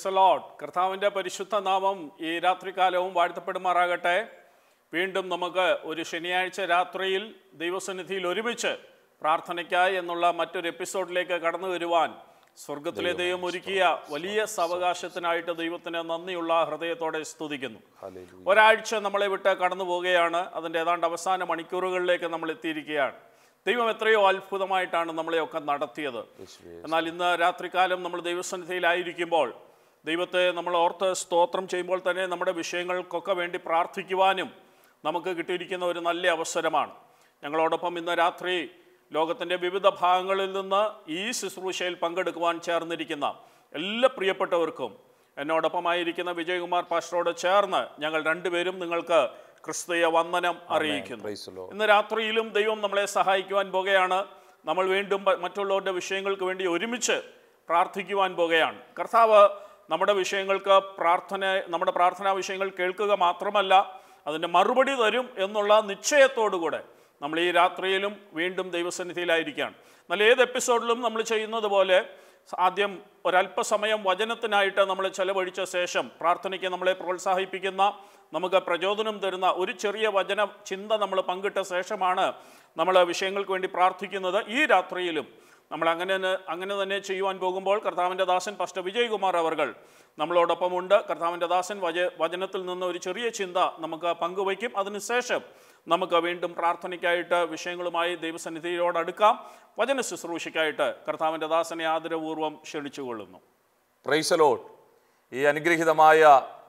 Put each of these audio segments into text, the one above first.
Price load കർത്താവിൻ്റെ പരിശുദ്ധ നാമം ഈ രാത്രികാലവും വാഴ്ത്തപ്പെടുമാറാകട്ടെ വീണ്ടും നമുക്ക് ഒരു ശനിയാഴ്ച രാത്രിയിൽ ദൈവസന്നിധിയിൽ ഒരുമിച്ച് പ്രാർത്ഥനയ്ക്കായി എന്നുള്ള മറ്റൊരു എപ്പിസോഡിലേക്ക് കടന്നു വരുവാൻ സ്വർഗത്തിലെ ദൈവം ഒരുക്കിയ വലിയ സാവകാശത്തിനായിട്ട് ദൈവത്തിന് നന്ദിയുള്ള ഹൃദയത്തോടെ സ്തുതിക്കുന്നു ഒരാഴ്ച നമ്മളെ വിട്ട് കടന്നു പോവുകയാണ് അതിൻ്റെ ഏതാണ്ട് അവസാന മണിക്കൂറുകളിലേക്ക് നമ്മൾ എത്തിയിരിക്കുകയാണ് ദൈവം എത്രയോ അത്ഭുതമായിട്ടാണ് നമ്മളെയൊക്കെ നടത്തിയത് എന്നാൽ ഇന്ന് രാത്രികാലം നമ്മൾ ദൈവസന്നിധിയിലായിരിക്കുമ്പോൾ ദൈവത്തെ നമ്മൾ ഓർത്ത് സ്തോത്രം ചെയ്യുമ്പോൾ തന്നെ നമ്മുടെ വിഷയങ്ങൾക്കൊക്കെ വേണ്ടി പ്രാർത്ഥിക്കുവാനും നമുക്ക് കിട്ടിയിരിക്കുന്ന ഒരു നല്ല അവസരമാണ് ഞങ്ങളോടൊപ്പം ഇന്ന് രാത്രി ലോകത്തിൻ്റെ വിവിധ ഭാഗങ്ങളിൽ നിന്ന് ഈ ശുശ്രൂഷയിൽ പങ്കെടുക്കുവാൻ ചേർന്നിരിക്കുന്ന എല്ലാ പ്രിയപ്പെട്ടവർക്കും എന്നോടൊപ്പമായിരിക്കുന്ന വിജയകുമാർ പാസ്റ്ററോട് ചേർന്ന് ഞങ്ങൾ രണ്ടുപേരും നിങ്ങൾക്ക് ക്രിസ്തീയ വന്ദനം അറിയിക്കുന്നു Praise the Lord. ഇന്ന് രാത്രിയിലും ദൈവം നമ്മളെ സഹായിക്കുവാൻ പോകുകയാണ് നമ്മൾ വീണ്ടും പ- മറ്റുള്ളവരുടെ വിഷയങ്ങൾക്ക് വേണ്ടി ഒരുമിച്ച് പ്രാർത്ഥിക്കുവാൻ പോകുകയാണ് കർത്താവ് നമ്മുടെ വിഷയങ്ങൾക്ക് പ്രാർത്ഥന നമ്മുടെ പ്രാർത്ഥനാ വിഷയങ്ങൾ കേൾക്കുക മാത്രമല്ല അതിൻ്റെ മറുപടി തരും എന്നുള്ള നിശ്ചയത്തോടുകൂടെ നമ്മൾ ഈ രാത്രിയിലും വീണ്ടും ദൈവസന്നിധിയിലായിരിക്കുകയാണ് എന്നാൽ ഏത് എപ്പിസോഡിലും നമ്മൾ ചെയ്യുന്നത് പോലെ ആദ്യം ഒരല്പസമയം വചനത്തിനായിട്ട് നമ്മൾ ചെലവഴിച്ച ശേഷം പ്രാർത്ഥനയ്ക്ക് നമ്മളെ പ്രോത്സാഹിപ്പിക്കുന്ന നമുക്ക് പ്രചോദനം തരുന്ന ഒരു ചെറിയ വചന ചിന്ത നമ്മൾ പങ്കിട്ട ശേഷമാണ് നമ്മൾ വിഷയങ്ങൾക്ക് വേണ്ടി പ്രാർത്ഥിക്കുന്നത് ഈ രാത്രിയിലും നമ്മൾ അങ്ങനെ തന്നെ- അങ്ങനെ തന്നെ ചെയ്യുവാൻ പോകുമ്പോൾ കർത്താവിൻ്റെ ദാസൻ ഫസ്റ്റ് വിജയകുമാർ അവർകൾ നമ്മളോടൊപ്പമുണ്ട് കർത്താവിൻ്റെ ദാസൻ വച വചനത്തിൽ നിന്ന് ഒരു ചെറിയ ചിന്ത നമുക്ക് പങ്കുവയ്ക്കും അതിനുശേഷം നമുക്ക് വീണ്ടും പ്രാർത്ഥനയ്ക്കായിട്ട് വിഷയങ്ങളുമായി ദൈവസന്നിധിയോട് അടുക്കാം വചന ശുശ്രൂഷയ്ക്കായിട്ട് കർത്താവിൻ്റെ ദാസനെ ആദരപൂർവ്വം ക്ഷണിച്ചുകൊള്ളുന്നു പ്രൈസ് ലോഡ് ഈ അനുഗ്രഹീതമായ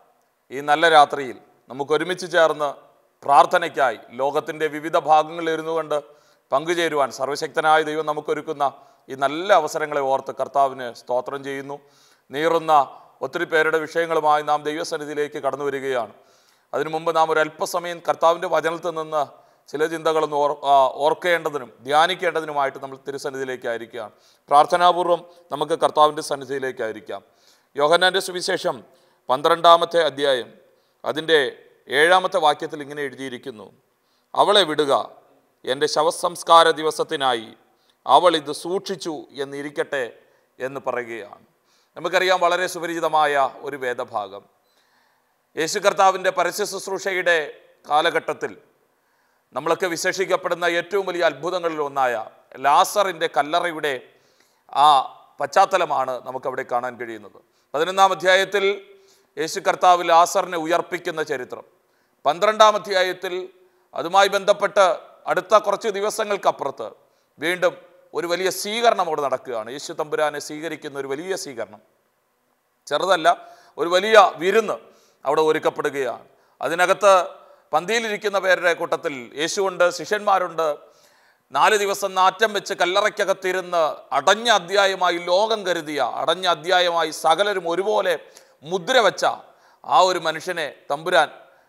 ഈ നല്ല രാത്രിയിൽ നമുക്ക് ഒരുമിച്ച് ചേർന്ന് പ്രാർത്ഥനയ്ക്കായി ലോകത്തിൻ്റെ വിവിധ ഭാഗങ്ങളിൽ ഇരുന്നു കൊണ്ട് പങ്കുചേരുവാൻ സർവശക്തനായ ദൈവം നമുക്കൊരുക്കുന്ന ഈ നല്ല അവസരങ്ങളെ ഓർത്ത് കർത്താവിന് സ്തോത്രം ചെയ്യുന്നു നീറുന്ന ഒത്തിരി പേരുടെ വിഷയങ്ങളുമായി നാം ദൈവസന്നിധിയിലേക്ക് കടന്നു വരികയാണ് അതിനു മുമ്പ് നാം ഒരു അല്പസമയം കർത്താവിൻ്റെ വചനത്തിൽ നിന്ന് ചില ചിന്തകളൊന്ന് ഓർ ആ, ഓർക്കേണ്ടതിനും ധ്യാനിക്കേണ്ടതിനുമായിട്ട് നമ്മൾ തിരുസന്നിധിയിലേക്കായിരിക്കുകയാണ് പ്രാർത്ഥനാപൂർവം നമുക്ക് കർത്താവിൻ്റെ സന്നിധിയിലേക്കായിരിക്കാം യോഹന്നാൻ്റെ സുവിശേഷം പന്ത്രണ്ടാമത്തെ അധ്യായം അതിൻ്റെ ഏഴാമത്തെ വാക്യത്തിൽ ഇങ്ങനെ എഴുതിയിരിക്കുന്നു അവളെ വിടുക എൻ്റെ ശവസംസ്കാര ദിവസത്തിനായി അവൾ ഇത് സൂക്ഷിച്ചു എന്നിരിക്കട്ടെ എന്ന് പറയുകയാണ് നമുക്കറിയാം വളരെ സുപരിചിതമായ ഒരു വേദഭാഗം യേശു കർത്താവിൻ്റെ പരസ്യ ശുശ്രൂഷയുടെ കാലഘട്ടത്തിൽ നമ്മളൊക്കെ വിശേഷിക്കപ്പെടുന്ന ഏറ്റവും വലിയ അത്ഭുതങ്ങളിൽ ഒന്നായ ലാസറിൻ്റെ കല്ലറയുടെ ആ പശ്ചാത്തലമാണ് നമുക്കവിടെ കാണാൻ കഴിയുന്നത് പതിനൊന്നാം അധ്യായത്തിൽ യേശു കർത്താവ് ലാസറിനെ ഉയർപ്പിക്കുന്ന ചരിത്രം പന്ത്രണ്ടാം അധ്യായത്തിൽ അതുമായി ബന്ധപ്പെട്ട് അടുത്ത കുറച്ച് ദിവസങ്ങൾക്കപ്പുറത്ത് വീണ്ടും ഒരു വലിയ സ്വീകരണം അവിടെ നടക്കുകയാണ് യേശു തമ്പുരാനെ സ്വീകരിക്കുന്ന ഒരു വലിയ സ്വീകരണം ചെറുതല്ല ഒരു വലിയ വിരുന്ന് അവിടെ ഒരുക്കപ്പെടുകയാണ് അതിനകത്ത് പന്തിയിലിരിക്കുന്ന പേരുടെ കൂട്ടത്തിൽ യേശുവുണ്ട് ശിഷ്യന്മാരുണ്ട് നാല് ദിവസം നാറ്റം വെച്ച് കല്ലറയ്ക്കകത്തിരുന്ന് അടഞ്ഞ അധ്യായമായി ലോകം കരുതിയ അടഞ്ഞ അധ്യായമായി സകലരും ഒരുപോലെ മുദ്ര വെച്ച ആ ഒരു മനുഷ്യനെ തമ്പുരാൻ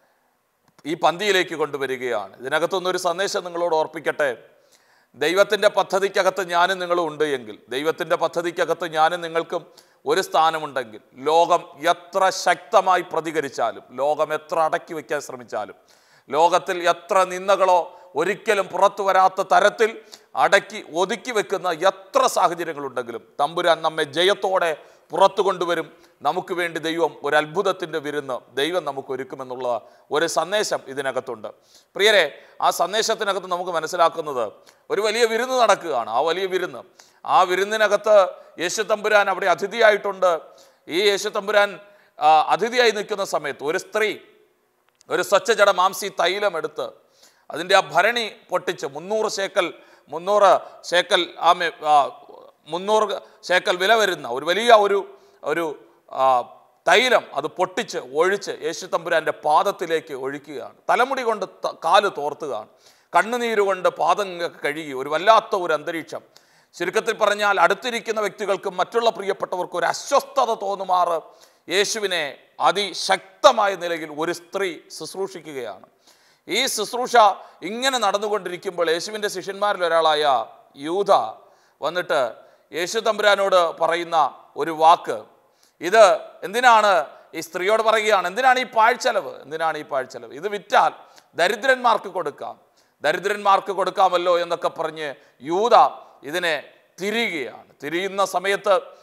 ഈ പന്തിയിലേക്ക് കൊണ്ടുവരികയാണ് ഇതിനകത്തുനിന്നൊരു സന്ദേശം നിങ്ങളോട് ഓർപ്പിക്കട്ടെ ദൈവത്തിൻ്റെ പദ്ധതിക്കകത്ത് ഞാനും നിങ്ങളും ഉണ്ട് എങ്കിൽ ദൈവത്തിൻ്റെ പദ്ധതിക്കകത്ത് ഞാനും നിങ്ങൾക്കും ഒരു സ്ഥാനമുണ്ടെങ്കിൽ ലോകം എത്ര ശക്തമായി പ്രതികരിച്ചാലും ലോകം എത്ര അടക്കി വയ്ക്കാൻ ശ്രമിച്ചാലും ലോകത്തിൽ എത്ര നിന്ദകളോ ഒരിക്കലും പുറത്തു വരാത്ത തരത്തിൽ അടക്കി ഒതുക്കി വെക്കുന്ന എത്ര സാഹചര്യങ്ങളുണ്ടെങ്കിലും തമ്പുരാൻ നമ്മെ ജയത്തോടെ പുറത്തു കൊണ്ടുവരും നമുക്ക് വേണ്ടി ദൈവം ഒരു അത്ഭുതത്തിൻ്റെ വിരുന്ന് ദൈവം നമുക്ക് ഒരുക്കുമെന്നുള്ള ഒരു സന്ദേശം ഇതിനകത്തുണ്ട് പ്രിയരെ ആ സന്ദേശത്തിനകത്ത് നമുക്ക് മനസ്സിലാക്കുന്നത് ഒരു വലിയ വിരുന്ന് നടക്കുകയാണ് ആ വലിയ വിരുന്ന് ആ വിരുന്നിനകത്ത് യേശു തമ്പുരാൻ അവിടെ അതിഥിയായിട്ടുണ്ട് ഈ യേശു തമ്പുരാൻ ആ, അതിഥിയായി നിൽക്കുന്ന സമയത്ത് ഒരു സ്ത്രീ ഒരു സ്വച്ഛജട മാംസി തൈലം എടുത്ത് അതിൻ്റെ ആ ഭരണി പൊട്ടിച്ച് മുന്നൂറ് ശേക്കൽ മുന്നൂറ് ശേക്കൽ ആ മെ- ആ, മുന്നൂറ് ശേക്കൽ വില വരുന്ന ഒരു വലിയ ഒരു ഒരു ആ, തൈലം അത് പൊട്ടിച്ച് ഒഴിച്ച് യേശു തമ്പുരാൻ്റെ പാദത്തിലേക്ക് ഒഴിക്കുകയാണ് തലമുടി കൊണ്ട് ത- കാല് തോർത്തുകയാണ് കണ്ണുനീര് കൊണ്ട് പാദം കഴുകി ഒരു വല്ലാത്ത ഒരു അന്തരീക്ഷം ചുരുക്കത്തിൽ പറഞ്ഞാൽ അടുത്തിരിക്കുന്ന വ്യക്തികൾക്കും മറ്റുള്ള പ്രിയപ്പെട്ടവർക്കും ഒരു അസ്വസ്ഥത തോന്നുമാറ് യേശുവിനെ അതിശക്തമായ നിലയിൽ ഒരു സ്ത്രീ ശുശ്രൂഷിക്കുകയാണ് ഈ ശുശ്രൂഷ ഇങ്ങനെ നടന്നുകൊണ്ടിരിക്കുമ്പോൾ യേശുവിൻ്റെ ശിഷ്യന്മാരിൽ ഒരാളായ യൂത വന്നിട്ട് യേശു തമ്പുരാനോട് പറയുന്ന ഒരു വാക്ക് ഇത് എന്തിനാണ് ഈ സ്ത്രീയോട് പറയുകയാണ് എന്തിനാണ് ഈ പാഴ്ചെലവ് എന്തിനാണ് ഈ പാഴ്ചെലവ് ഇത് വിറ്റാൽ ദരിദ്രന്മാർക്ക് കൊടുക്കാം ദരിദ്രന്മാർക്ക് കൊടുക്കാമല്ലോ എന്നൊക്കെ പറഞ്ഞ് യൂത ഇതിനെ തിരിയുകയാണ് തിരിയുന്ന സമയത്ത്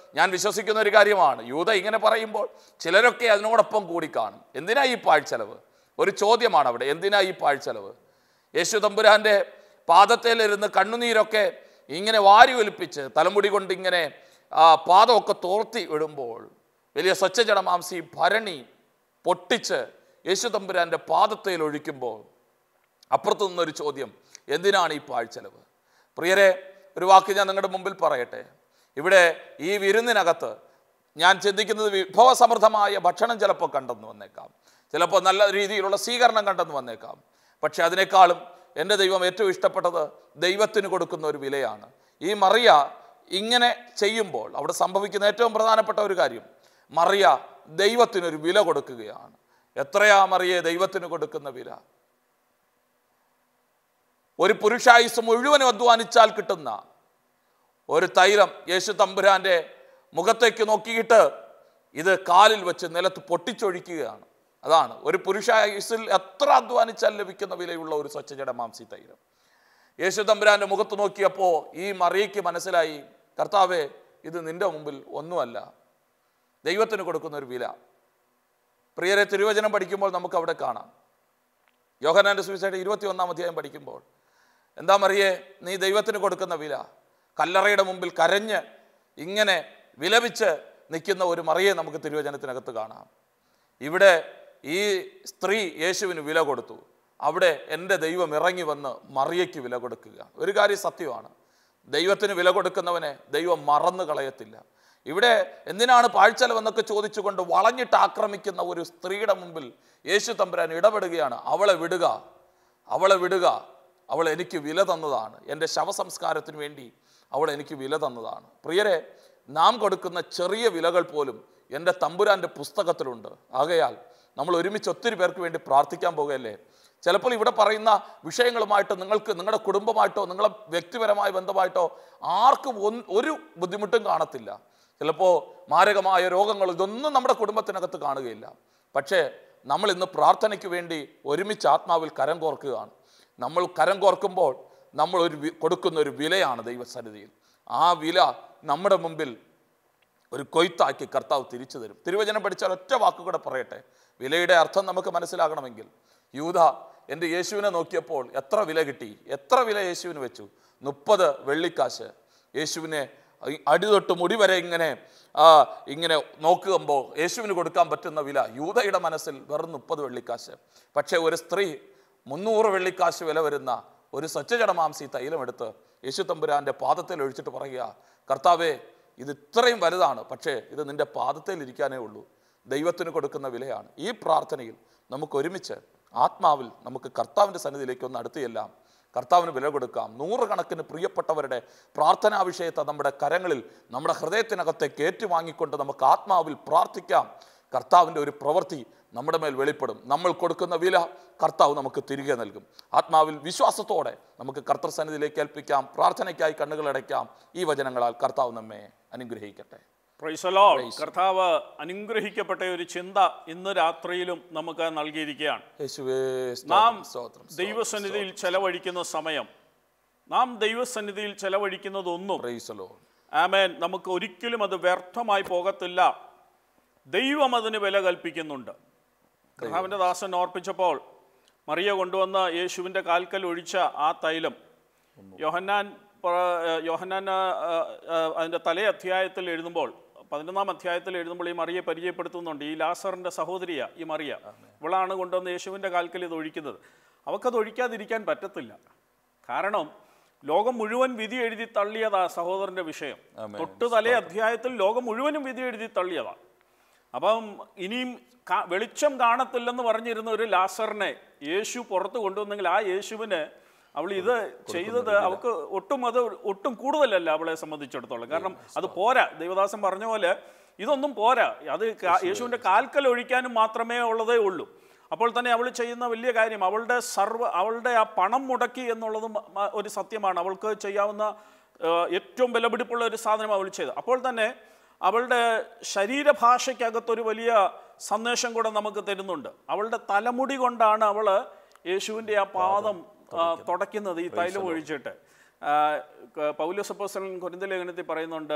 ഞാൻ വിശ്വസിക്കുന്ന ഒരു കാര്യമാണ് യൂത ഇങ്ങനെ പറയുമ്പോൾ ചിലരൊക്കെ അതിനോടൊപ്പം കൂടിക്കാണും എന്തിനാ ഈ പാഴ്ചെലവ് ഒരു ചോദ്യമാണ് അവിടെ എന്തിനാ ഈ പാഴ്ചെലവ് യേശു തമ്പുരാൻ്റെ പാദത്തിലിരുന്ന് കണ്ണുനീരൊക്കെ ഇങ്ങനെ വാരി ഒലിപ്പിച്ച് തലമുടി കൊണ്ട് ഇങ്ങനെ ആ പാദമൊക്കെ തോർത്തി ഇടുമ്പോൾ വലിയ സ്വച്ഛജടമാംസി ഭരണി പൊട്ടിച്ച് യേശു തമ്പുരാൻ്റെ പാദത്തിൽ ഒഴിക്കുമ്പോൾ അപ്പുറത്തു നിന്നൊരു ചോദ്യം എന്തിനാണ് ഈ പാഴ്ചെലവ് പ്രിയരെ ഒരു വാക്ക് ഞാൻ നിങ്ങളുടെ മുമ്പിൽ പറയട്ടെ ഇവിടെ ഈ വിരുന്നിനകത്ത് ഞാൻ ചിന്തിക്കുന്നത് വിഭവസമൃദ്ധമായ ഭക്ഷണം ചിലപ്പോൾ കണ്ടെന്ന് വന്നേക്കാം ചിലപ്പോൾ നല്ല രീതിയിലുള്ള സ്വീകരണം കണ്ടെന്ന് വന്നേക്കാം പക്ഷെ അതിനേക്കാളും എൻ്റെ ദൈവം ഏറ്റവും ഇഷ്ടപ്പെട്ടത് ദൈവത്തിന് കൊടുക്കുന്ന ഒരു വിലയാണ് ഈ മറിയ ഇങ്ങനെ ചെയ്യുമ്പോൾ അവിടെ സംഭവിക്കുന്ന ഏറ്റവും പ്രധാനപ്പെട്ട ഒരു കാര്യം മറിയ ദൈവത്തിനൊരു വില കൊടുക്കുകയാണ് എത്രയാ മറിയെ ദൈവത്തിന് കൊടുക്കുന്ന വില ഒരു പുരുഷായുസ് മുഴുവനും അധ്വാനിച്ചാൽ കിട്ടുന്ന ഒരു തൈലം യേശു തമ്പുരാൻ്റെ മുഖത്തേക്ക് നോക്കിയിട്ട് ഇത് കാലിൽ വെച്ച് നിലത്ത് പൊട്ടിച്ചൊഴിക്കുകയാണ് അതാണ് ഒരു പുരുഷായുസിൽ എത്ര അധ്വാനിച്ചാൽ ലഭിക്കുന്ന വിലയുള്ള ഒരു സ്വച്ഛജട മാംസി തൈലം യേശു തമ്പുരാൻ്റെ മുഖത്ത് നോക്കിയപ്പോൾ ഈ മറിയയ്ക്ക് മനസ്സിലായി കർത്താവേ ഇത് നിന്റെ മുമ്പിൽ ഒന്നുമല്ല ദൈവത്തിന് കൊടുക്കുന്ന ഒരു വില പ്രിയരെ തിരുവചനം പഠിക്കുമ്പോൾ നമുക്ക് അവിടെ കാണാം യോഹനാന്റെ സുവിശേഷം ഇരുപത്തി ഒന്നാം അധ്യായം പഠിക്കുമ്പോൾ എന്താ മറിയേ നീ ദൈവത്തിന് കൊടുക്കുന്ന വില കല്ലറയുടെ മുമ്പിൽ കരഞ്ഞ് ഇങ്ങനെ വിലപിച്ച് നിൽക്കുന്ന ഒരു മറിയെ നമുക്ക് തിരുവചനത്തിനകത്ത് കാണാം ഇവിടെ ഈ സ്ത്രീ യേശുവിന് വില കൊടുത്തു അവിടെ എൻ്റെ ദൈവം ഇറങ്ങി വന്ന് മറിയയ്ക്ക് വില കൊടുക്കുക ഒരു കാര്യം സത്യമാണ് ദൈവത്തിന് വില കൊടുക്കുന്നവനെ ദൈവം മറന്നു കളയത്തില്ല ഇവിടെ എന്തിനാണ് പാഴ്ചലവെന്നൊക്കെ ചോദിച്ചുകൊണ്ട് വളഞ്ഞിട്ട് ആക്രമിക്കുന്ന ഒരു സ്ത്രീയുടെ മുമ്പിൽ യേശു തമ്പുരാൻ ഇടപെടുകയാണ് അവളെ വിടുക അവളെ വിടുക അവൾ എനിക്ക് വില തന്നതാണ് എൻ്റെ ശവസംസ്കാരത്തിന് വേണ്ടി അവൾ എനിക്ക് വില തന്നതാണ് പ്രിയരെ നാം കൊടുക്കുന്ന ചെറിയ വിലകൾ പോലും എൻ്റെ തമ്പുരാൻ്റെ പുസ്തകത്തിലുണ്ട് ആകയാൽ നമ്മൾ ഒരുമിച്ച് ഒത്തിരി പേർക്ക് വേണ്ടി പ്രാർത്ഥിക്കാൻ പോകുകയല്ലേ ചിലപ്പോൾ ഇവിടെ പറയുന്ന വിഷയങ്ങളുമായിട്ട് നിങ്ങൾക്ക് നിങ്ങളുടെ കുടുംബമായിട്ടോ നിങ്ങളെ വ്യക്തിപരമായ ബന്ധമായിട്ടോ ആർക്കും ഒന്ന് ഒരു ബുദ്ധിമുട്ടും കാണത്തില്ല ചിലപ്പോൾ മാരകമായ രോഗങ്ങൾ ഇതൊന്നും നമ്മുടെ കുടുംബത്തിനകത്ത് കാണുകയില്ല പക്ഷേ നമ്മൾ ഇന്ന് പ്രാർത്ഥനയ്ക്ക് വേണ്ടി ഒരുമിച്ച് ആത്മാവിൽ കരം കോർക്കുകയാണ് നമ്മൾ കരം കോർക്കുമ്പോൾ നമ്മൾ ഒരു വി- കൊടുക്കുന്ന ഒരു വിലയാണ് ദൈവസന്നിധിയിൽ ആ വില നമ്മുടെ മുമ്പിൽ ഒരു കൊയ്ത്താക്കി കർത്താവ് തിരിച്ചു തരും തിരുവചനം പഠിച്ചാൽ ഒറ്റ വാക്കുകൂടെ പറയട്ടെ വിലയുടെ അർത്ഥം നമുക്ക് മനസ്സിലാകണമെങ്കിൽ യൂത എൻ്റെ യേശുവിനെ നോക്കിയപ്പോൾ എത്ര വില കിട്ടി എത്ര വില യേശുവിന് വെച്ചു മുപ്പത് വെള്ളിക്കാശ് യേശുവിനെ ഈ അടിതൊട്ട് മുടി വരെ ഇങ്ങനെ ആ, ഇങ്ങനെ നോക്കുമ്പോൾ യേശുവിന് കൊടുക്കാൻ പറ്റുന്ന വില യൂതയുടെ മനസ്സിൽ വെറും മുപ്പത് വെള്ളിക്കാശ് പക്ഷേ ഒരു സ്ത്രീ മുന്നൂറ് വെള്ളിക്കാശ് വില വരുന്ന ഒരു സ്വച്ഛജടമാംസി തൈലമെടുത്ത് യേശു തമ്പുരാൻ്റെ പാദത്തിൽ ഒഴിച്ചിട്ട് പറയുക കർത്താവേ ഇത് ഇത്രയും വലുതാണ് പക്ഷേ ഇത് നിന്റെ പാദത്തിൽ ഇരിക്കാനേ ഉള്ളൂ ദൈവത്തിന് കൊടുക്കുന്ന വിലയാണ് ഈ പ്രാർത്ഥനയിൽ നമുക്ക് ഒരുമിച്ച് ആത്മാവിൽ നമുക്ക് കർത്താവിൻ്റെ സന്നിധിയിലേക്ക് ഒന്ന് അടുത്ത് ചെല്ലാം കർത്താവിന് വില കൊടുക്കാം നൂറുകണക്കിന് പ്രിയപ്പെട്ടവരുടെ പ്രാർത്ഥനാ വിഷയത്തെ നമ്മുടെ കരങ്ങളിൽ നമ്മുടെ ഹൃദയത്തിനകത്തേക്ക് ഏറ്റുവാങ്ങിക്കൊണ്ട് നമുക്ക് ആത്മാവിൽ പ്രാർത്ഥിക്കാം കർത്താവിൻ്റെ ഒരു പ്രവൃത്തി നമ്മുടെ മേൽ വെളിപ്പെടും നമ്മൾ കൊടുക്കുന്ന വില കർത്താവ് നമുക്ക് തിരികെ നൽകും ആത്മാവിൽ വിശ്വാസത്തോടെ നമുക്ക് കർത്തൃ സന്നിധിയിലേക്ക് ഏൽപ്പിക്കാം പ്രാർത്ഥനയ്ക്കായി കണ്ണുകളടയ്ക്കാം ഈ വചനങ്ങളാൽ കർത്താവ് നമ്മെ അനുഗ്രഹിക്കട്ടെ പ്രൈസലോ കർത്താവ് അനുഗ്രഹിക്കപ്പെട്ട ഒരു ചിന്ത ഇന്ന് രാത്രിയിലും നമുക്ക് നൽകിയിരിക്കുകയാണ് യേശുവേ നാം സ്തോത്രം, സ്തോത്രം ദൈവസന്നിധിയിൽ ചെലവഴിക്കുന്ന സമയം നാം ദൈവസന്നിധിയിൽ ചെലവഴിക്കുന്നതൊന്നും പ്രൈസ് ലോർഡ് ആമേൻ നമുക്ക് ഒരിക്കലും അത് വ്യർത്ഥമായി പോകത്തില്ല ദൈവം അതിന് വില കൽപ്പിക്കുന്നുണ്ട് കർത്താവിൻ്റെ ദാസൻ ഓർപ്പിച്ചപ്പോൾ മറിയ കൊണ്ടുവന്ന യേശുവിൻ്റെ കാൽക്കൽ ഒഴിച്ച ആ തൈലം യോഹന്നാൻ പ്ര- യോഹന്നാൻ ആ, ആ, അതിൻ്റെ തലേ അധ്യായത്തിൽ എഴുതുമ്പോൾ പതിനൊന്നാം അധ്യായത്തിൽ എഴുതുമ്പോൾ ഈ മറിയെ പരിചയപ്പെടുത്തുന്നുണ്ട് ഈ ലാസറിൻ്റെ സഹോദരിയ ഈ മറിയ ഇവളാണ് കൊണ്ടുവന്ന് യേശുവിൻ്റെ കാൽക്കൽ ഇത് ഒഴിക്കുന്നത് അവൾക്കത് ഒഴിക്കാതിരിക്കാൻ പറ്റത്തില്ല കാരണം ലോകം മുഴുവൻ വിധി എഴുതി തള്ളിയതാ സഹോദരന്റെ വിഷയം തൊട്ട് തലേ അധ്യായത്തിൽ ലോകം മുഴുവനും വിധി എഴുതി തള്ളിയതാ അപ്പം ഇനിയും കാ- വെളിച്ചം കാണത്തില്ലെന്ന് പറഞ്ഞിരുന്ന ഒരു ലാസറിനെ യേശു പുറത്ത് കൊണ്ടുവന്നെങ്കിൽ ആ യേശുവിന് അവൾ ഇത് ചെയ്തത് അവൾക്ക് ഒട്ടും അത് ഒട്ടും കൂടുതലല്ല അവളെ സംബന്ധിച്ചിടത്തോളം കാരണം അത് പോരാ ദൈവദാസൻ പറഞ്ഞ പോലെ ഇതൊന്നും പോരാ അത് കാ- യേശുവിൻ്റെ കാൽക്കൽ ഒഴിക്കാനും മാത്രമേ ഉള്ളതേ ഉള്ളൂ അപ്പോൾ തന്നെ അവൾ ചെയ്യുന്ന വലിയ കാര്യം അവളുടെ സർവ്വ അവളുടെ ആ പണം മുടക്കി എന്നുള്ളതും മ- ഒരു സത്യമാണ് അവൾക്ക് ചെയ്യാവുന്ന ഏഹ്, ഏറ്റവും വിലപിടിപ്പുള്ള ഒരു സാധനം അവൾ ചെയ്തു അപ്പോൾ തന്നെ അവളുടെ ശരീരഭാഷയ്ക്കകത്തൊരു വലിയ സന്ദേശം കൂടെ നമുക്ക് തരുന്നുണ്ട് അവളുടെ തലമുടി കൊണ്ടാണ് അവൾ യേശുവിൻ്റെ ആ പാദം ആ, തുടയ്ക്കുന്നത് ഈ തൈലം ഒഴിച്ചിട്ട് ആ, ക- പൗലോസ് അപ്പോസ്തലൻ കൊരിന്ത ലേഖനത്തിൽ പറയുന്നുണ്ട്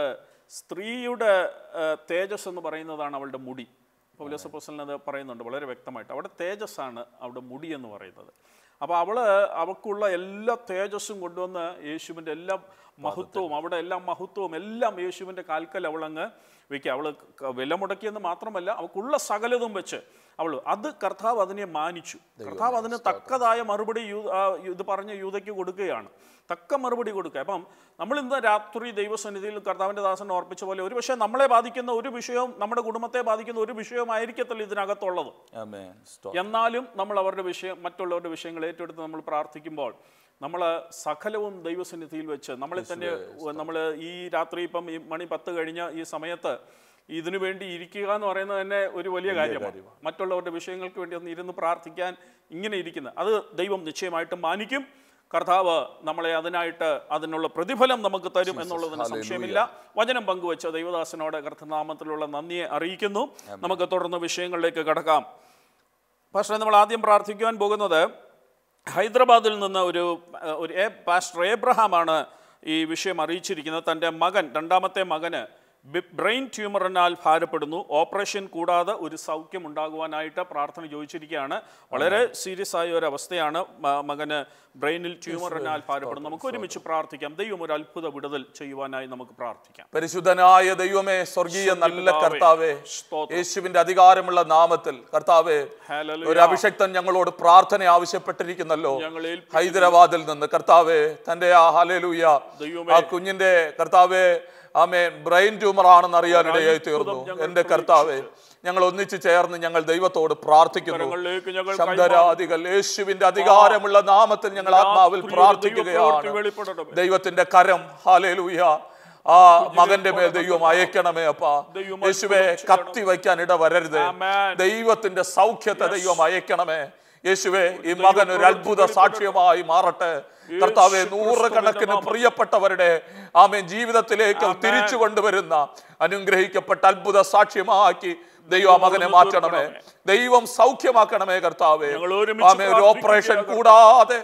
സ്ത്രീയുടെ ആ, തേജസ് എന്ന് പറയുന്നതാണ് അവളുടെ മുടി പൗലോസപ്പോസലിന് അത് പറയുന്നുണ്ട് വളരെ വ്യക്തമായിട്ട് അവിടെ തേജസ്സാണ് അവിടെ മുടി എന്ന് പറയുന്നത് അപ്പോൾ അവള് അവൾക്കുള്ള എല്ലാ തേജസ്സും കൊണ്ടുവന്ന് യേശുവിൻ്റെ എല്ലാ മഹത്വവും അവിടെ എല്ലാ മഹത്വവും എല്ലാം യേശുവിൻ്റെ കാൽക്കൽ അവളങ്ങ് വെക്കുക അവൾ വില മുടക്കിയെന്ന് മാത്രമല്ല അവൾക്കുള്ള സകലതും വെച്ച് അവൾ അത് കർത്താവ് അതിനെ മാനിച്ചു കർത്താവ് അതിന് തക്കതായ മറുപടി യൂ- ആ, ഇത് പറഞ്ഞ യൂതയ്ക്ക് കൊടുക്കുകയാണ് തക്ക മറുപടി കൊടുക്കുക അപ്പം നമ്മൾ ഇന്ന് രാത്രി ദൈവസന്നിധിയിൽ കർത്താവിൻ്റെ ദാസൻ ഓർപ്പിച്ച പോലെ ഒരു പക്ഷേ നമ്മളെ ബാധിക്കുന്ന ഒരു വിഷയവും നമ്മുടെ കുടുംബത്തെ ബാധിക്കുന്ന ഒരു വിഷയമായിരിക്കത്തില്ല ഇതിനകത്തുള്ളത് ആമേൻ സ്തോത്രം. എന്നാലും നമ്മൾ അവരുടെ വിഷയം മറ്റുള്ളവരുടെ വിഷയങ്ങൾ ഏറ്റെടുത്ത് നമ്മൾ പ്രാർത്ഥിക്കുമ്പോൾ നമ്മൾ സകലവും ദൈവസന്നിധിയിൽ വെച്ച് നമ്മളെ തന്നെ നമ്മൾ ഈ രാത്രി ഇപ്പം ഈ മണി പത്ത് കഴിഞ്ഞ ഈ സമയത്ത് ഇതിനു വേണ്ടി ഇരിക്കുക എന്ന് പറയുന്നത് തന്നെ ഒരു വലിയ കാര്യമാണ് മറ്റുള്ളവരുടെ വിഷയങ്ങൾക്ക് വേണ്ടി ഒന്ന് ഇരുന്ന് പ്രാർത്ഥിക്കാൻ ഇങ്ങനെ ഇരിക്കുന്നത് അത് ദൈവം നിശ്ചയമായിട്ടും മാനിക്കും കർത്താവ് നമ്മളെ അതിനായിട്ട് അതിനുള്ള പ്രതിഫലം നമുക്ക് തരും എന്നുള്ളതിന് സംശയമില്ല വചനം പങ്കുവെച്ച ദൈവദാസനോട് കർത്തനാമത്തിലുള്ള നന്ദിയെ അറിയിക്കുന്നു നമുക്ക് തുടർന്ന് വിഷയങ്ങളിലേക്ക് കടക്കാം പാസ്റ്റർ നമ്മൾ ആദ്യം പ്രാർത്ഥിക്കുവാൻ പോകുന്നത് ഹൈദരാബാദിൽ നിന്ന് ഒരു അഹ്, ഒരു എ പാസ്റ്റർ ഏബ്രഹാമാണ് ഈ വിഷയം അറിയിച്ചിരിക്കുന്നത് തൻ്റെ മകൻ രണ്ടാമത്തെ മകന് ബി- ബ്രെയിൻ ട്യൂമറിനാൽ ഭാരപ്പെടുന്നു ഓപ്പറേഷൻ കൂടാതെ ഒരു സൗഖ്യം ഉണ്ടാകുവാനായിട്ട് പ്രാർത്ഥന ചോദിച്ചിരിക്കുകയാണ് വളരെ സീരിയസ് ആയ ഒരു അവസ്ഥയാണ് മ- മകന് ബ്രെയിനിൽ ട്യൂമറിനാൽ ഭാരപ്പെടുന്നു നമുക്ക് ഒരുമിച്ച് പ്രാർത്ഥിക്കാം ദൈവം ഒരു അത്ഭുത വിടുതൽ ചെയ്യുവാനായി നമുക്ക് പ്രാർത്ഥിക്കാം പരിശുദ്ധനായ ദൈവമേ സ്വർഗീയ നല്ല പിതാവേ, കർത്താവേ സ്തോത്രം. യേശുവിന്റെ അധികാരമുള്ള നാമത്തിൽ കർത്താവേ ഹല്ലേലൂയ. ഒരു അഭിഷക്തൻ ഞങ്ങളോട് പ്രാർത്ഥന ആവശ്യപ്പെട്ടിരിക്കുന്നല്ലോ ഞങ്ങൾ ഏൽപ്പിക്കുന്നു. ഹൈദരാബാദിൽ നിന്ന് കർത്താവേ തന്റെ ആ ഹലേലൂയ ദൈവമേ. ആ കുഞ്ഞിന്റെ കർത്താവേ ആമേ ബ്രെയിൻ ട്യൂമർ ആണെന്ന് അറിയാനിടയായി തീർന്നു ഞങ്ങൾ എന്റെ കർത്താവേ ഞങ്ങൾ ഒന്നിച്ചു ചേർന്ന് ഞങ്ങൾ ദൈവത്തോട് പ്രാർത്ഥിക്കുന്നു കരങ്ങളിലേക്ക് ഞങ്ങൾ ശബ്ദരാധികൾ യേശുവിന്റെ അധികാരമുള്ള നാമത്തിൽ ഞങ്ങൾ ആത്മാവിൽ രാത്രിയിൽ പ്രാർത്ഥിക്കുകയാണ് ദൈവപ്രവൃത്തി വെളിപ്പെടണമേ. ദൈവത്തിന്റെ കരം ഹാലേലൂയ ആ മകന്റെ മേൽ ദൈവം അയക്കണമേ അപ്പാ ദൈവം യേശുവെ കത്തി വയ്ക്കാൻ ഇട വരരുത് ആമേൻ. ദൈവത്തിന്റെ സൗഖ്യത്തെ ദൈവം അയക്കണമേ യേശുവെ ഈ മകൻ ഒരു അത്ഭുത സാക്ഷ്യമായി മാറട്ടെ കർത്താവെ നൂറുകണക്കിന് പ്രിയപ്പെട്ടവരുടെ ആമേ ജീവിതത്തിലേക്ക് തിരിച്ചു കൊണ്ടുവരുന്ന അനുഗ്രഹിക്കപ്പെട്ട അത്ഭുത സാക്ഷ്യമാക്കി ദൈവം ആ മകനെ മാറ്റണമേ ദൈവം സൗഖ്യമാക്കണമേ കർത്താവെ ഞങ്ങൾ ഒരുമിച്ച് ആമേ ഒരു ഓപ്പറേഷൻ കൂടാതെ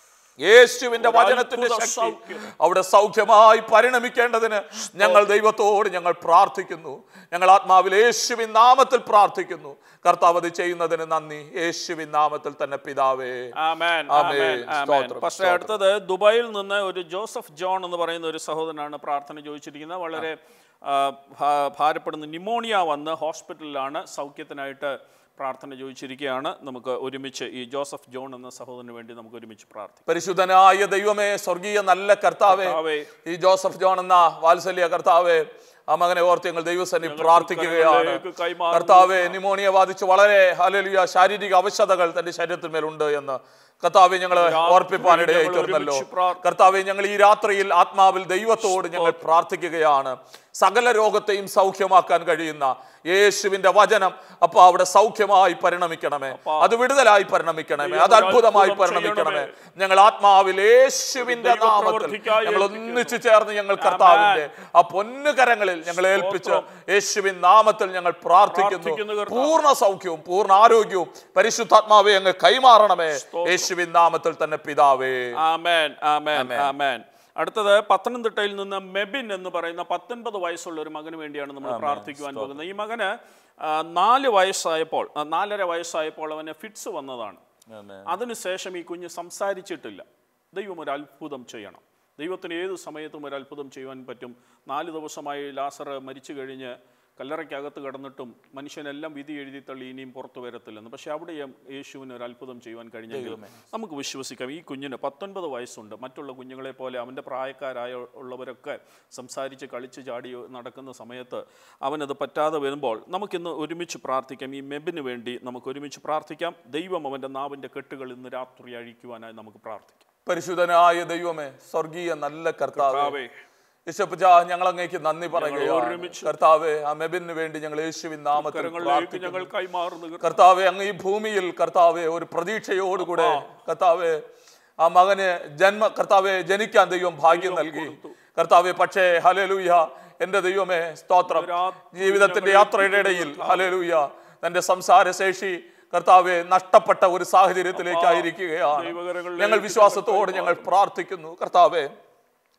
യേശുവിന്റെ വചനത്തിന്റെ അത്ഭുത ശക്തി സൗഖ്യം. അവിടെ സൗഖ്യമായി പരിണമിക്കേണ്ടതിന് ഞങ്ങൾ ദൈവത്തോട് ഞങ്ങൾ പ്രാർത്ഥിക്കുന്നു ഞങ്ങൾ ആത്മാവിൽ യേശുവിൻ നാമത്തിൽ പ്രാർത്ഥിക്കുന്നു കർത്താവ് അത് ചെയ്യുന്നതിന് നന്ദി യേശുവിൻ നാമത്തിൽ തന്നെ പിതാവേ ആമേൻ, ആമേൻ. ആമേൻ, ആമേൻ. സ്തോത്രം, പക്ഷേ അടുത്തത് ദുബായിൽ നിന്ന് ഒരു ജോസഫ് ജോൺ എന്ന് പറയുന്ന ഒരു സഹോദരനാണ് പ്രാർത്ഥന ചോദിച്ചിരിക്കുന്നത് വളരെ ആ, ഭാ- ഭാരപ്പെടുന്ന നിമോണിയ വന്ന് ഹോസ്പിറ്റലിലാണ് സൗഖ്യത്തിനായിട്ട് പ്രാർത്ഥന ചോദിച്ചിരിക്കുകയാണ് നമുക്ക് ഒരുമിച്ച് ഈ ജോസഫ് ജോൺ എന്ന സഹോദരന് വേണ്ടി നമുക്ക് ഒരുമിച്ച് പ്രാർത്ഥിക്കാം പരിശുദ്ധനായ ദൈവമേ സ്വർഗീയ നല്ല കർത്താവേ കർത്താവേ, ഈ ജോസഫ് ജോൺ എന്ന വാത്സല്യ കർത്താവേ ആ മകനെ ഓർത്ത് ഞങ്ങൾ ദൈവസന്നി പ്രാർത്ഥിക്കുകയാണ് കരങ്ങളിലേക്ക് കൈമാറുന്നു. കർത്താവെ നിമോണിയ ബാധിച്ച് വളരെ ഹലലിയ ശാരീരിക അവശതകൾ തന്റെ ശരീരത്തിന്മേലുണ്ട് എന്ന് കർത്താവെ ഞങ്ങൾ ഓർപ്പിപ്പാനിടയായി ഞങ്ങൾ തീർന്നല്ലോ ഒരുമിച്ച് പ്രാർത്ഥിക്കുന്നു. കർത്താവെ ഞങ്ങൾ ഈ രാത്രിയിൽ ആത്മാവിൽ ദൈവത്തോട് ഞങ്ങൾ പ്രാർത്ഥിക്കുകയാണ് സകല രോഗത്തെയും സൗഖ്യമാക്കാൻ കഴിയുന്ന യേശുവിന്റെ വചനം അപ്പൊ അവിടെ സൗഖ്യമായി പരിണമിക്കണമേ അത് വിടുതലായി പരിണമിക്കണമേ ദൈവം അത് അത്ഭുതമായി അത്ഭുതം പരിണമിക്കണമേ ചെയ്യണമേ. ഞങ്ങൾ ആത്മാവിൽ യേശുവിന്റെ നാമത്തിൽ ദൈവപ്രവൃത്തിക്കായി ഞങ്ങൾ ഏൽപ്പിക്കുന്നു. ഒന്നിച്ചു ചേർന്ന് ഞങ്ങൾ കർത്താവിന്റെ ആ പൊന്നുകരങ്ങളിൽ ഞങ്ങൾ ഏൽപ്പിച്ച് യേശുവിൻ നാമത്തിൽ ഞങ്ങൾ പ്രാർത്ഥിക്കുന്നു പ്രാർത്ഥിക്കുന്നു കർത്താവേ. പൂർണ്ണ സൗഖ്യവും പൂർണ്ണ ആരോഗ്യവും പരിശുദ്ധാത്മാവെ അങ്ങ് കൈമാറണമേ യേശുവിൻ നാമത്തിൽ തന്നെ പിതാവേ ആമേൻ ആമേൻ ആമേൻ അടുത്തത് പത്തനംതിട്ടയിൽ നിന്ന് മെബിൻ എന്ന് പറയുന്ന പത്തൊൻപത് വയസ്സുള്ള ഒരു മകന് വേണ്ടിയാണ് നമ്മൾ പ്രാർത്ഥിക്കുവാൻ പോകുന്നത് ഈ മകന് ആ, നാല് വയസ്സായപ്പോൾ ആ, നാലര വയസ്സായപ്പോൾ അവന് ഫിറ്റ്സ് വന്നതാണ് അതിനുശേഷം ഈ കുഞ്ഞ് സംസാരിച്ചിട്ടില്ല ദൈവം ഒരു അത്ഭുതം ചെയ്യണം ദൈവത്തിന് ഏത് സമയത്തും ഒരു അത്ഭുതം ചെയ്യുവാൻ പറ്റും നാല് ദിവസമായി ലാസർ മരിച്ചു കഴിഞ്ഞ് കല്ലറയ്ക്കകത്ത് കിടന്നിട്ടും മനുഷ്യനെല്ലാം വിധി എഴുതി തള്ളി ഇനിയും പുറത്തു വരത്തില്ലെന്ന് പക്ഷെ അവിടെയും യേശുവിന് ഒരു അത്ഭുതം ചെയ്യുവാൻ കഴിഞ്ഞെങ്കിൽ നമുക്ക് വിശ്വസിക്കാം ഈ കുഞ്ഞിന് പത്തൊൻപത് വയസ്സുണ്ട് മറ്റുള്ള കുഞ്ഞുങ്ങളെ പോലെ അവൻ്റെ പ്രായക്കാരായ ഉള്ളവരൊക്കെ സംസാരിച്ച് കളിച്ച് ചാടി നടക്കുന്ന സമയത്ത് അവനത് പറ്റാതെ വരുമ്പോൾ നമുക്കിന്ന് ഒരുമിച്ച് പ്രാർത്ഥിക്കാം ഈ മെബിന് വേണ്ടി നമുക്ക് ഒരുമിച്ച് പ്രാർത്ഥിക്കാം ദൈവം അവൻ്റെ നാവിൻ്റെ കെട്ടുകൾ ഇന്ന് രാത്രി അഴിക്കുവാനായി നമുക്ക് പ്രാർത്ഥിക്കാം പരിശുദ്ധനായ ദൈവമേ സ്വർഗീയ നല്ല കർത്താവേ കർത്താവേ, യേശപ്പജ ഞങ്ങൾ അങ്ങേക്ക് നന്ദി പറയുകയാണ് ഒരുമിച്ച് കർത്താവേ ആ മെബിന് വേണ്ടി ഞങ്ങൾ യേശുവിൻ നാമത്തിൽ കരങ്ങളിലേക്ക് പ്രാർത്ഥിക്കുന്നു ഞങ്ങൾ കൈമാറുന്നു കർത്താവേ. കർത്താവെ അങ്ങ് ഈ ഭൂമിയിൽ കർത്താവെ ഒരു പ്രതീക്ഷയോടുകൂടെ കർത്താവെ ആ മകന് ജന്മ കർത്താവെ ജനിക്കാൻ ദൈവം ഭാഗ്യം നൽകി കർത്താവെ പക്ഷേ ഹലലൂയ എന്റെ ദൈവമേ സ്തോത്രം ജീവിതത്തിന്റെ യാത്രയുടെ ഇടയിൽ ഹലലൂയ തന്റെ സംസാരശേഷി കർത്താവെ നഷ്ടപ്പെട്ട ഒരു സാഹചര്യത്തിലേക്കായിരിക്കുകയാണ് ദൈവകരങ്ങളിലേക്ക് ഞങ്ങൾ വിശ്വാസത്തോട് ഞങ്ങൾ പ്രാർത്ഥിക്കുന്നു കർത്താവെ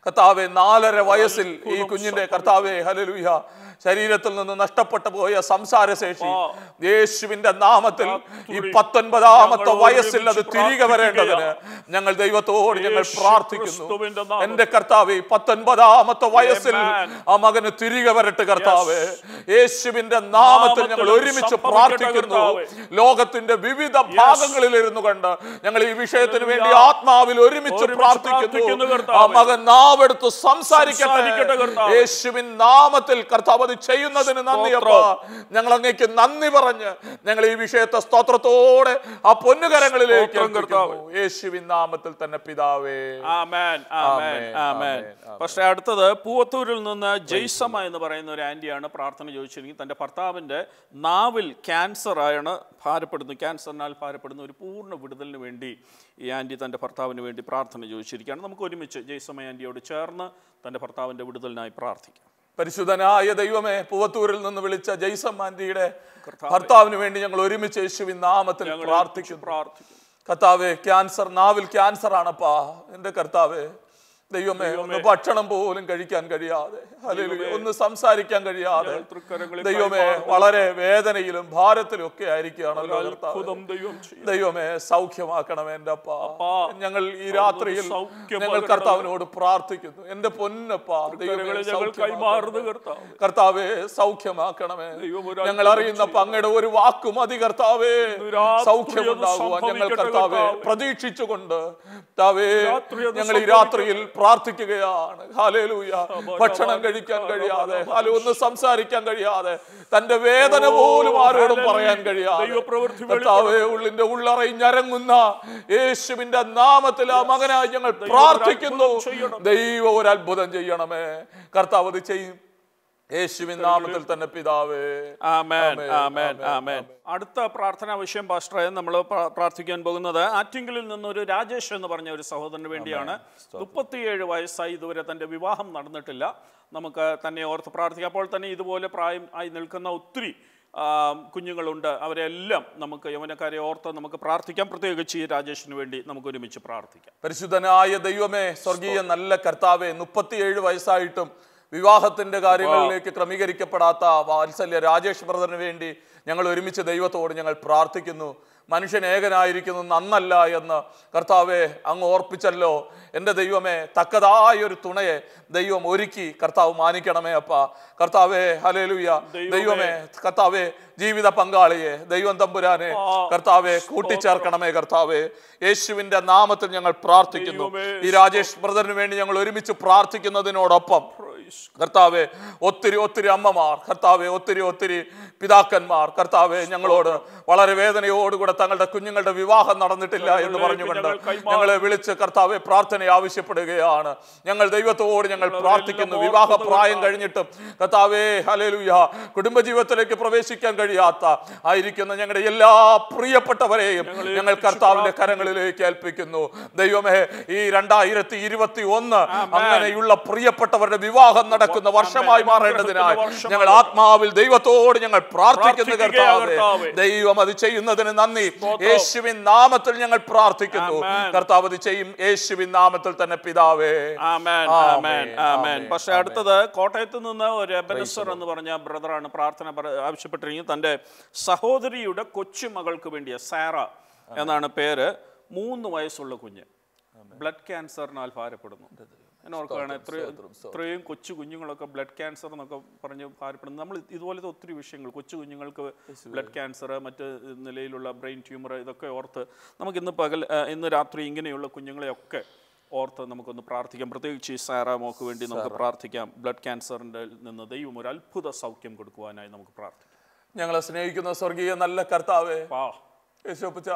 കർത്താവെ നാലര വയസ്സിൽ ഈ കുഞ്ഞിന്റെ കർത്താവെ ഹലലുയ ശരീരത്തിൽ നിന്ന് നഷ്ടപ്പെട്ടു പോയ സംസാരശേഷി യേശുവിന്റെ നാമത്തിൽ ഈ പത്തൊൻപതാമത്തെ വയസ്സിൽ അത് തിരികെ വരേണ്ടതിന് ഞങ്ങൾ ദൈവത്തോട് ഞങ്ങൾ യേശു പ്രാർത്ഥിക്കുന്നു ക്രിസ്തുവിന്റെ നാമത്തിൽ. എന്റെ കർത്താവ് ഈ പത്തൊൻപതാമത്തെ വയസ്സിൽ Amen. ആ മകന് തിരികെ വരട്ടെ കർത്താവ് യേശുവിന്റെ നാമത്തിൽ ഞങ്ങൾ നാമത്തിൽ ഒരുമിച്ച് സംഭവിക്കട്ടെ പ്രാർത്ഥിക്കുന്നു കർത്താവേ. ലോകത്തിന്റെ വിവിധ ഭാഗങ്ങളിൽ ഇരുന്നു കൊണ്ട് ഞങ്ങൾ ഈ വിഷയത്തിന് വേണ്ടി Hallelujah. ആത്മാവിൽ ഒരുമിച്ച് ഒരുമിച്ച് പ്രാർത്ഥിക്കുന്നു പ്രാർത്ഥിക്കുന്നു ആ കർത്താവേ. മകൻ നാവെടുത്ത് സംസാരിക്കട്ടെ സംസാരിക്കട്ടെ കർത്താവേ. യേശുവിൻ നാമത്തിൽ കർത്താവ് അത് ചെയ്യുന്നതിന് നന്ദി അപ്പാ ഞങ്ങൾ അങ്ങേക്ക് നന്ദി പറഞ്ഞ് ഞങ്ങൾ ഈ വിഷയത്തെ സ്തോത്രത്തോടെ ആ പൊന്നുകരങ്ങളിലേക്ക് സ്തോത്രം കർത്താവേ. ഏൽപ്പിക്കുന്നു. യേശുവിൻ നാമത്തിൽ തന്നെ പിതാവേ ആമേൻ ആമേൻ ആമേൻ, ആമേൻ ആമേൻ. പക്ഷേ അടുത്തത് പൂവത്തൂരിൽ നിന്ന് ജയ്സമ എന്ന് പറയുന്ന ഒരു ആൻറ്റിയാണ് പ്രാർത്ഥന ചോദിച്ചിരിക്കുന്നത് തൻ്റെ ഭർത്താവിൻ്റെ നാവിൽ ക്യാൻസർ ആണ് ഭാരപ്പെടുന്നു ക്യാൻസറിനാൽ ഭാരപ്പെടുന്ന ഒരു പൂർണ്ണ വിടുതലിന് വേണ്ടി ഈ ആൻറ്റി തൻ്റെ ഭർത്താവിന് വേണ്ടി പ്രാർത്ഥന ചോദിച്ചിരിക്കുകയാണ് നമുക്ക് ഒരുമിച്ച് ജയ്സമ ആൻറ്റിയോട് ചേർന്ന് തൻ്റെ ഭർത്താവിൻ്റെ വിടുതലിനായി പ്രാർത്ഥിക്കാം പരിശുദ്ധനായ ദൈവമേ പൂവത്തൂരിൽ നിന്ന് വിളിച്ച ജയ്സം ആന്റിയുടെ ഭർത്താവിന് വേണ്ടി ഞങ്ങൾ ഒരുമിച്ച് യേശുവിൻ നാമത്തിൽ ഞങ്ങൾ പ്രാർത്ഥിക്കുന്നു പ്രാർത്ഥിക്കുന്നു കർത്താവേ ക്യാൻസർ നാവിൽ ക്യാൻസർ ആണപ്പാ എന്റെ കർത്താവേ ദൈവമേ ഒന്ന് ഭക്ഷണം പോലും കഴിക്കാൻ കഴിയാതെ ഹല്ലേലൂയ ഒന്ന് സംസാരിക്കാൻ കഴിയാതെ ഞങ്ങൾ തൃക്കരങ്ങളിൽ ദൈവമേ കൈമാറുന്നു. വളരെ വേദനയിലും ഭാരത്തിലും ഒക്കെ ആയിരിക്കുകയാണല്ലോ കർത്താവേ അത്ഭുതം ദൈവം ചെയ്യും ദൈവമേ സൗഖ്യമാക്കണമേ എൻ്റെ അപ്പ അപ്പാ, ഞങ്ങൾ ഈ രാത്രിയിൽ സൗഖ്യം ഞങ്ങൾ പകരണമേ. കർത്താവിനോട് പ്രാർത്ഥിക്കുന്നു എന്റെ പൊന്നപ്പ ദൈവമേ തൃക്കരങ്ങളിൽ ഞങ്ങൾ കൈമാറുന്നു കർത്താവ് കർത്താവേ സൗഖ്യമാക്കണമേ ദൈവം ഒരു ഞങ്ങൾ അറിയുന്ന അങ്ങയുടെ ഒരു വാക്ക് മതി കർത്താവേ രാത്രി സൗഖ്യമുണ്ടാകുവാൻ അത് ഞങ്ങൾ സംഭവിക്കട്ടെ കർത്താവേ കർത്താവേ. പ്രതീക്ഷിച്ചുകൊണ്ട് കർത്താവേ രാത്രി അത് ഞങ്ങൾ ഈ രാത്രിയിൽ പ്രാർത്ഥിക്കുകയാണ് ഹാലേലൂയ ഭക്ഷണം കഴിക്കാൻ കഴിയാതെ ഹാലു ഒന്ന് സംസാരിക്കാൻ കഴിയാതെ തന്റെ വേദന പോലും ആരോടും പറയാൻ കഴിയാതെ ദൈവപ്രവൃത്തി കർത്താവേ ഉള്ളിന്റെ ഉള്ളറയിഞ്ഞരങ്ങുന്ന യേശുവിന്റെ നാമത്തിൽ ആ മകനായി ഞങ്ങൾ പ്രാർത്ഥിക്കുന്നു അത്ഭുതം ചെയ്യണം. ദൈവം ഒരു അത്ഭുതം ചെയ്യണമേ കർത്താവ് അത് ചെയ്യും യേശുവിൻ നാമത്തിൽ തന്നെ പിതാവേ ആമേൻ ആമേൻ, ആമേൻ ആമേൻ, ആമേൻ അടുത്ത പ്രാർത്ഥനാ വിഷയം പാസ്റ്ററെ നമ്മൾ പ്രാർത്ഥിക്കാൻ പോകുന്നത് ആറ്റിങ്കലിൽ നിന്നൊരു രാജേഷ് എന്ന് പറഞ്ഞ ഒരു സഹോദരന് വേണ്ടിയാണ് മുപ്പത്തിയേഴ് വയസ്സായി ഇതുവരെ തൻ്റെ വിവാഹം നടന്നിട്ടില്ല നമുക്ക് തന്നെ ഓർത്ത് പ്രാർത്ഥിക്കാം അപ്പോൾ തന്നെ ഇതുപോലെ പ്രായം ആയി നിൽക്കുന്ന ഒത്തിരി ആ, കുഞ്ഞുങ്ങളുണ്ട് അവരെല്ലാം നമുക്ക് യൗവനക്കാരെ ഓർത്ത് നമുക്ക് പ്രാർത്ഥിക്കാം പ്രത്യേകിച്ച് ഈ രാജേഷിന് വേണ്ടി നമുക്ക് ഒരുമിച്ച് പ്രാർത്ഥിക്കാം പരിശുദ്ധനായ ദൈവമേ സ്വർഗീയ നല്ല കർത്താവേ മുപ്പത്തിയേഴ് വയസ്സായിട്ടും വിവാഹത്തിന്റെ കാര്യങ്ങളിലേക്ക് ക്രമീകരിക്കപ്പെടാത്ത വാത്സല്യ രാജേഷ് ബ്രദറിന് വേണ്ടി ഞങ്ങൾ ഒരുമിച്ച് ദൈവത്തോട് ഞങ്ങൾ പ്രാർത്ഥിക്കുന്നു മനുഷ്യൻ ഏകനായിരിക്കുന്നു നന്നല്ല എന്ന് കർത്താവെ അങ്ങ് ഓർപ്പിച്ചല്ലോ എൻ്റെ ദൈവമേ തക്കതായ ഒരു തുണയെ ദൈവം ഒരുക്കി കർത്താവ് മാനിക്കണമേ അപ്പ കർത്താവേ ഹലേലുയ ദൈവമേ കർത്താവേ ജീവിത പങ്കാളിയെ ദൈവം തമ്പുരാനെ കർത്താവെ കൂട്ടിച്ചേർക്കണമേ കർത്താവെ യേശുവിന്റെ നാമത്തിൽ ഞങ്ങൾ പ്രാർത്ഥിക്കുന്നു ദൈവമേ, ഈ രാജേഷ് ബ്രദറിന് വേണ്ടി ഞങ്ങൾ ഒരുമിച്ച് പ്രാർത്ഥിക്കുന്നതിനോടൊപ്പം കർത്താവെ ഒത്തിരി ഒത്തിരി അമ്മമാർ കർത്താവെ ഒത്തിരി ഒത്തിരി പിതാക്കന്മാർ കർത്താവെ ഞങ്ങളോട് വളരെ വേദനയോടുകൂടെ തങ്ങളുടെ കുഞ്ഞുങ്ങളുടെ വിവാഹം നടന്നിട്ടില്ല എന്ന് പറഞ്ഞുകൊണ്ട് ഞങ്ങൾ കൈമാറുന്നു. ഞങ്ങളെ വിളിച്ച് കർത്താവെ പ്രാർത്ഥന ആവശ്യപ്പെടുകയാണ് ഞങ്ങൾ ദൈവത്തോട് ഞങ്ങൾ പ്രാർത്ഥിക്കുന്നു വിവാഹ പ്രായം കഴിഞ്ഞിട്ടും കർത്താവേ ഹലേലുയ കുടുംബജീവിതത്തിലേക്ക് പ്രവേശിക്കാൻ കഴിയാത്ത ആയിരിക്കുന്ന ഞങ്ങളുടെ എല്ലാ പ്രിയപ്പെട്ടവരെയും ഞങ്ങൾ കർത്താവിന്റെ കരങ്ങളിലേക്ക് ഏൽപ്പിക്കുന്നു ദൈവമേ ഈ രണ്ടായിരത്തി ഇരുപത്തി ഒന്ന് അങ്ങനെയുള്ള പ്രിയപ്പെട്ടവരുടെ വിവാഹം നടക്കുന്ന വർഷമായി മാറേണ്ടതിനായി വർഷമായി ഞങ്ങൾ ആത്മാവിൽ ദൈവത്തോട് ഞങ്ങൾ പ്രാർത്ഥിക്കുന്നു പ്രാർത്ഥിക്കുകയാണ് കർത്താവേ കർത്താവേ. ദൈവം അത് ചെയ്യുന്നതിന് നന്ദി യേശുവിൻ നാമത്തിൽ ഞങ്ങൾ പ്രാർത്ഥിക്കുന്നു ആമേൻ. കർത്താവ് അത് ചെയ്യും യേശുവിൻ നാമത്തിൽ തന്നെ പിതാവേ ആമേൻ ആമേൻ, ആമേൻ ആമേൻ ആമേൻ, പക്ഷെ അടുത്തത് കോട്ടയത്ത് നിന്ന് ഒരു എബനസർ എന്ന് പറഞ്ഞ ബ്രദറാണ് പ്രാർത്ഥന പറ- ആവശ്യപ്പെട്ടിരിക്കുന്നത് തൻ്റെ സഹോദരിയുടെ കൊച്ചുമകൾക്ക് വേണ്ടിയ സാറ എന്നാണ് പേര് മൂന്ന് വയസ്സുള്ള കുഞ്ഞ് ബ്ലഡ് ക്യാൻസറിനാൽ ഭാരപ്പെടുന്നു ഞാൻ ഓർക്കുകയാണ് എത്രയും ഇത്രയും കൊച്ചു കുഞ്ഞുങ്ങളൊക്കെ ബ്ലഡ് ക്യാൻസർ എന്നൊക്കെ പറഞ്ഞ് ഭാരപ്പെടുന്നു നമ്മൾ ഇതുപോലത്തെ ഒത്തിരി വിഷയങ്ങൾ കൊച്ചു കുഞ്ഞുങ്ങൾക്ക് ബ്ലഡ് ക്യാൻസർ മറ്റ് നിലയിലുള്ള ബ്രെയിൻ ട്യൂമർ ഇതൊക്കെ ഓർത്ത് നമുക്ക് ഇന്ന് പകൽ ആ, ഇന്ന് രാത്രി ഇങ്ങനെയുള്ള കുഞ്ഞുങ്ങളെയൊക്കെ ഓർത്ത് നമുക്കൊന്ന് പ്രാർത്ഥിക്കാം പ്രത്യേകിച്ച് ഈ സാറാമോക്ക് വേണ്ടി നമുക്ക് പ്രാർത്ഥിക്കാം ബ്ലഡ് ക്യാൻസറിൻ്റെ നിന്ന് ദൈവം ഒരു അത്ഭുത സൗഖ്യം കൊടുക്കുവാനായി നമുക്ക് പ്രാർത്ഥിക്കാം ഞങ്ങളെ സ്നേഹിക്കുന്ന സ്വർഗീയ നല്ല കർത്താവേ പാ യേശോപ്പച്ച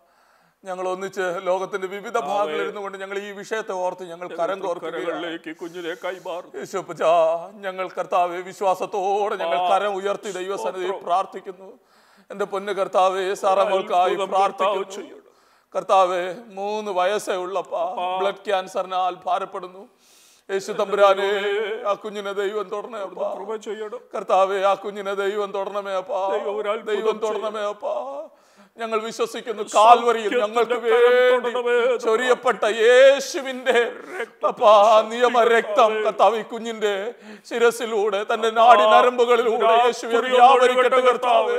ഞങ്ങൾ ഒന്നിച്ച് ലോകത്തിന്റെ വിവിധ ഭാഗങ്ങളിൽ ഇരുന്നു കൊണ്ട് ഞങ്ങൾ ഈ വിഷയത്തെ ഓർത്ത് ഞങ്ങൾ കരം കോർക്കുകയാണ് കരകളിലേക്ക് കുഞ്ഞിനെ കൈമാറും യേശോപ്പച്ച ഞങ്ങൾ കർത്താവെ വിശ്വാസത്തോടെ ഞങ്ങൾ കരം ഉയർത്തി ദൈവസന്നിധി പ്രാർത്ഥിക്കുന്നു എന്റെ പൊന്നു കർത്താവെ സാറമോൾക്കായി അത്ഭുതം പ്രാർത്ഥിക്കുന്നു കർത്താവ് ചെയ്യണം. കർത്താവെ മൂന്ന് വയസ്സേ ഉള്ളപ്പാ ബ്ലഡ് ക്യാൻസറിനാൽ ഭാരപ്പെടുന്നു യേശു തമ്പുരാനെ ആ കുഞ്ഞിനെ ദൈവം തുടരണേ അപ്പാ കൃപ ചെയ്യണം കർത്താവെ ആ കുഞ്ഞിനെ ദൈവം തുടരണമേ അപ്പാ ദൈവം ഒരു അത്ഭുതം ദൈവം തുടരണമേ അപ്പാ ഞങ്ങൾ വിശ്വസിക്കുന്നു കാൽവരിയിൽ ഞങ്ങൾക്ക് വേണ്ടി ചൊരിയപ്പെട്ട യേശുവിന്റെ അപ്പാ നിയമ രക്തം കർത്താവ് ഈ കുഞ്ഞിന്റെ ശിരസിലൂടെ തന്റെ നാടി നരമ്പുകളിലൂടെ യേശുവെ വ്യാപരിക്കട്ടെ കർത്താവ്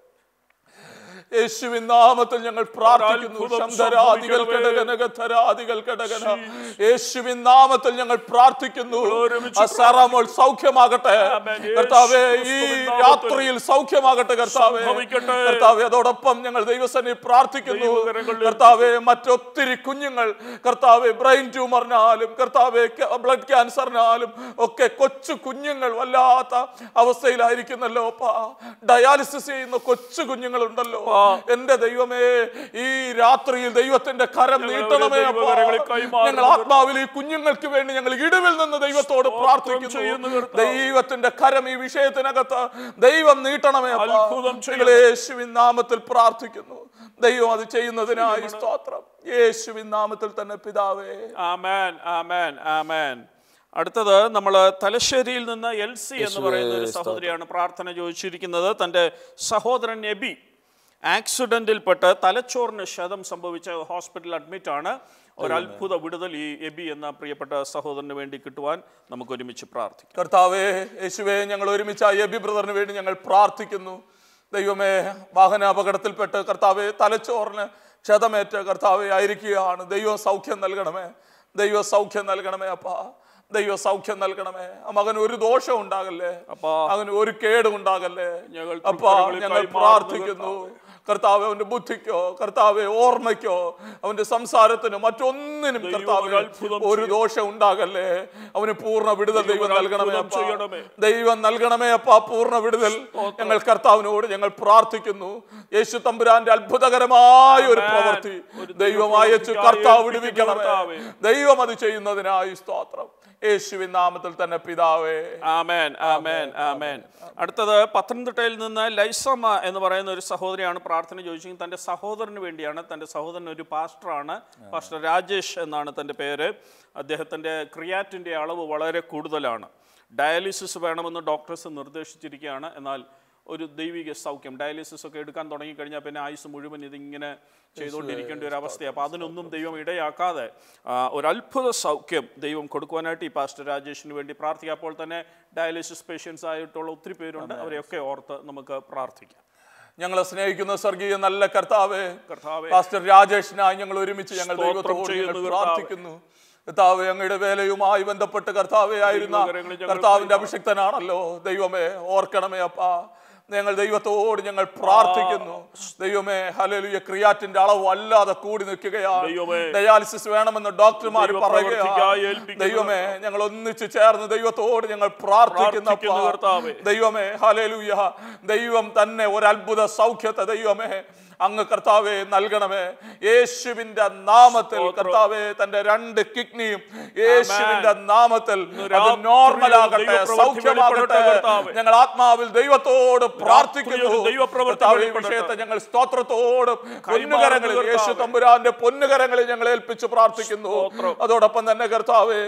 യേശുവിൻ നാമത്തിൽ ഞങ്ങൾ പ്രാർത്ഥിക്കുന്നു ഒരത്ഭുതം ശബ്ദരാദികൾ സംഭവിക്കണമേ. കടകനകധരാദികൾ കടകന യേശുവിൻ നാമത്തിൽ ഞങ്ങൾ പ്രാർത്ഥിക്കുന്നു ഒരുമിച്ച് ആ സറമോൾ സൗഖ്യമാകട്ടെ ആമേൻ. കർത്താവേ ഈ യേശുക്രിസ്തുവിൻ നാമത്തിൽ രാത്രിയിൽ സൗഖ്യമാകട്ടെ കർത്താവേ സംഭവിക്കട്ടെ. കർത്താവേ അതോടൊപ്പം ഞങ്ങൾ ദൈവസനെ പ്രാർത്ഥിക്കുന്നു ദൈവകരങ്ങളിൽ കർത്താവേ മറ്റൊത്തിരി കുഞ്ഞുങ്ങൾ കർത്താവെ ബ്രെയിൻ ട്യൂമറിനാലും കർത്താവെ ബ്ലഡ് ക്യാൻസറിനാലും ഒക്കെ കൊച്ചു കുഞ്ഞുങ്ങൾ വല്ലാത്ത അവസ്ഥയിലായിരിക്കുന്നല്ലോ അപ്പാ ഡയാലിസിസ് ചെയ്യുന്ന കൊച്ചു കുഞ്ഞുങ്ങളുണ്ടല്ലോ എന്റെ ദൈവമേ ഈ രാത്രിയിൽ ദൈവത്തിന്റെ കരം ഞങ്ങൾ നീട്ടണമേ അവരെ അപ്പാ ദൈവകരങ്ങളിൽ കൈമാറുന്നു. ഞങ്ങൾ ആത്മാവിൽ ഈ കുഞ്ഞുങ്ങൾക്ക് വേണ്ടി ഞങ്ങൾ ഇടിവിൽ നിന്ന് ദൈവത്തോട് ചെയ്യുന്നു പ്രാർത്ഥിക്കുന്നു കർത്താവേ. ദൈവത്തിന്റെ കരം ഈ വിഷയത്തിനകത്ത് ദൈവം നീട്ടണമേ അപ്പാ. അത്ഭുതം ചെയ്യുന്നു. ഞങ്ങൾ യേശുവിൻ നാമത്തിൽ പ്രാർത്ഥിക്കുന്നു ദൈവം അത് ചെയ്യുന്നതിനായി സ്തോത്രം യേശുവിൻ നാമത്തിൽ തന്നെ പിതാവേ ആമേൻ ആമേൻ ആമേൻ അടുത്തത് നമ്മൾ തലശ്ശേരിയിൽ നിന്ന് എൽ സി എന്ന് പറയുന്ന ഒരു സഹോദരിയാണ് പ്രാർത്ഥന ചോദിച്ചിരിക്കുന്നത് തൻ്റെ സഹോദരൻ എബി ആക്സിഡൻറ്റിൽപ്പെട്ട് തലച്ചോറിന് ക്ഷതം സംഭവിച്ച ഹോസ്പിറ്റലിൽ അഡ്മിറ്റാണ് ഒരു അത്ഭുത വിടുതൽ ഈ എബി എന്ന പ്രിയപ്പെട്ട സഹോദരന് വേണ്ടി കിട്ടുവാൻ നമുക്ക് ഒരുമിച്ച് പ്രാർത്ഥിക്കാം കർത്താവേ യേശുവേ ഞങ്ങൾ ഒരുമിച്ച് ആ എബി ബ്രദറിന് വേണ്ടി ഞങ്ങൾ പ്രാർത്ഥിക്കുന്നു ദൈവമേ വാഹന അപകടത്തിൽപ്പെട്ട് കർത്താവെ തലച്ചോറിന് ക്ഷതമേറ്റ് കർത്താവെ ആയിരിക്കുകയാണ് ദൈവം സൗഖ്യം നൽകണമേ ദൈവ സൗഖ്യം നൽകണമേ അപ്പാ ദൈവ സൗഖ്യം നൽകണമേ ആ മകന് ഒരു ദോഷം ഉണ്ടാകല്ലേ അപ്പാ. അവന് ഒരു കേടും ഉണ്ടാകല്ലേ ഞങ്ങൾ അപ്പാ തൃക്കരങ്ങളിൽ ഞങ്ങൾ കൈമാറുന്നു പ്രാർത്ഥിക്കുന്നു കർത്താവ് അവന്റെ ബുദ്ധിക്കോ കർത്താവെ ഓർമ്മയ്ക്കോ അവന്റെ സംസാരത്തിനോ മറ്റൊന്നിനും ദൈവം കർത്താവ് ഒരു അത്ഭുതം ഒരു ദോഷം ഉണ്ടാകല്ലേ അവന് പൂർണ്ണ വിടുതൽ ദൈവം ദൈവം ഒരു നൽകണമേ അത്ഭുതം അപ്പാ. ചെയ്യണമേ. ദൈവം നൽകണമേ അപ്പാ പൂർണ്ണ വിടുതൽ ഞങ്ങൾ കർത്താവിനോട് ഞങ്ങൾ പ്രാർത്ഥിക്കുന്നു യേശു തമ്പുരാന്റെ അത്ഭുതകരമായ ഒരു ആമേൻ. പ്രവൃത്തി ഒരു ദൈവം ദൈവ അയച്ചു പ്രവൃത്തിക്കായി കർത്താവ് ഏൽപ്പിക്കുന്നു വിടുവിക്കണമേ കർത്താവേ. ദൈവം അത് ചെയ്യുന്നതിനായി സ്തോത്രം യേശുവിൻ നാമത്തിൽ തന്നെ പിതാവേ ആമേൻ ആമേൻ ആമേൻ അടുത്തത് പത്തനംതിട്ടയിൽ നിന്ന് ലൈസമ്മ എന്ന് പറയുന്ന ഒരു സഹോദരിയാണ് പ്രാർത്ഥന ചോദിച്ചത് തൻ്റെ സഹോദരന് വേണ്ടിയാണ് തൻ്റെ സഹോദരൻ ഒരു പാസ്റ്ററാണ് പാസ്റ്റർ രാജേഷ് എന്നാണ് തൻ്റെ പേര് അദ്ദേഹത്തിൻ്റെ ക്രിയാറ്റിൻ്റെ അളവ് വളരെ കൂടുതലാണ് ഡയാലിസിസ് വേണമെന്ന് ഡോക്ടേഴ്സ് നിർദ്ദേശിച്ചിരിക്കുകയാണ് എന്നാൽ ഒരു ദൈവിക സൗഖ്യം ഡയാലിസിസ് ഒക്കെ എടുക്കാൻ തുടങ്ങിക്കഴിഞ്ഞാൽ പിന്നെ ആയുസ് മുഴുവൻ ഇതിങ്ങനെ ചെയ്തുകൊണ്ടിരിക്കേണ്ട ഒരു അവസ്ഥയാണ് അപ്പോൾ അതിനൊന്നും ദൈവം ഇടയാക്കാതെ ആ, ഒരു അത്ഭുത സൗഖ്യം ദൈവം കൊടുക്കുവാനായിട്ട് ഈ പാസ്റ്റർ രാജേഷിന് വേണ്ടി പ്രാർത്ഥിക്കാം അപ്പോൾ തന്നെ ഡയാലിസിസ് പേഷ്യൻസ് ആയിട്ടുള്ള ഒത്തിരി പേരുണ്ട് അവരെയൊക്കെ ഓർത്ത് നമുക്ക് പ്രാർത്ഥിക്കാം ഞങ്ങളെ സ്നേഹിക്കുന്ന സ്വർഗീയ നല്ല കർത്താവേ കർത്താവേ പാസ്റ്റർ രാജേഷിനായി ഞങ്ങൾ ഒരുമിച്ച് ഞങ്ങൾ സ്തോത്രം ദൈവത്തോട് ചെയ്യുന്നു ഞങ്ങൾ കർത്താവേ. പ്രാർത്ഥിക്കുന്നു കർത്താവെ അങ്ങയുടെ വേലയുമായി ബന്ധപ്പെട്ട് കർത്താവെ ആയിരുന്ന ദൈവകരങ്ങളിൽ ഞങ്ങൾ കർത്താവിന്റെ അഭിഷിക്തനാണല്ലോ ദൈവമേ ഓർക്കണമേ അപ്പാ ഞങ്ങൾ ദൈവത്തോട് ഞങ്ങൾ പ്രാർത്ഥിക്കുന്നു ദൈവമേ ഹലലുയ ക്രിയാറ്റിന്റെ അളവ് അല്ലാതെ കൂടി നിൽക്കുകയാണ് ദൈവമേ. ഡയാലിസിസ് വേണമെന്ന് ഡോക്ടർമാർ ദൈവപ്രവൃത്തിക്കായി പറയുകയാണ് ഏൽപ്പിക്കുന്നു ദൈവമേ ഞങ്ങൾ ഒന്നിച്ച് ചേർന്ന് ദൈവത്തോട് ഞങ്ങൾ പ്രാർത്ഥിക്കുന്ന പ്രാർത്ഥിക്കുന്നു കർത്താവേ. ദൈവമേ ഹലേലുയ ദൈവം തന്നെ ഒരു അത്ഭുത സൗഖ്യത്തെ ദൈവമേ അങ്ങ് കർത്താവെ നൽകണമേ യേശുവിന്റെ നാമത്തിൽ കർത്താവെ തന്റെ രണ്ട് കിഡ്നിയും യേശുവിന്റെ നാമത്തിൽ അത് രാത്രിയിൽ നോർമലാകട്ടെ ദൈവപ്രവൃത്തി സൗഖ്യമാകട്ടെ വെളിപ്പെടട്ടെ കർത്താവേ. ഞങ്ങൾ ആത്മാവിൽ ദൈവത്തോട് പ്രാർത്ഥിക്കുന്നു രാത്രിയിൽ ദൈവപ്രവൃത്തി കർത്താവേ, ഈ വെളിപ്പെടട്ടെ. വിഷയത്തെ ഞങ്ങൾ സ്തോത്രത്തോട് പൊന്നുകരങ്ങളിൽ യേശു തമ്പുരാന്റെ പൊന്നുകരങ്ങളിൽ ഞങ്ങൾ ഏൽപ്പിച്ച് പ്രാർത്ഥിക്കുന്നു സ്തോത്രം. അതോടൊപ്പം തന്നെ കർത്താവേ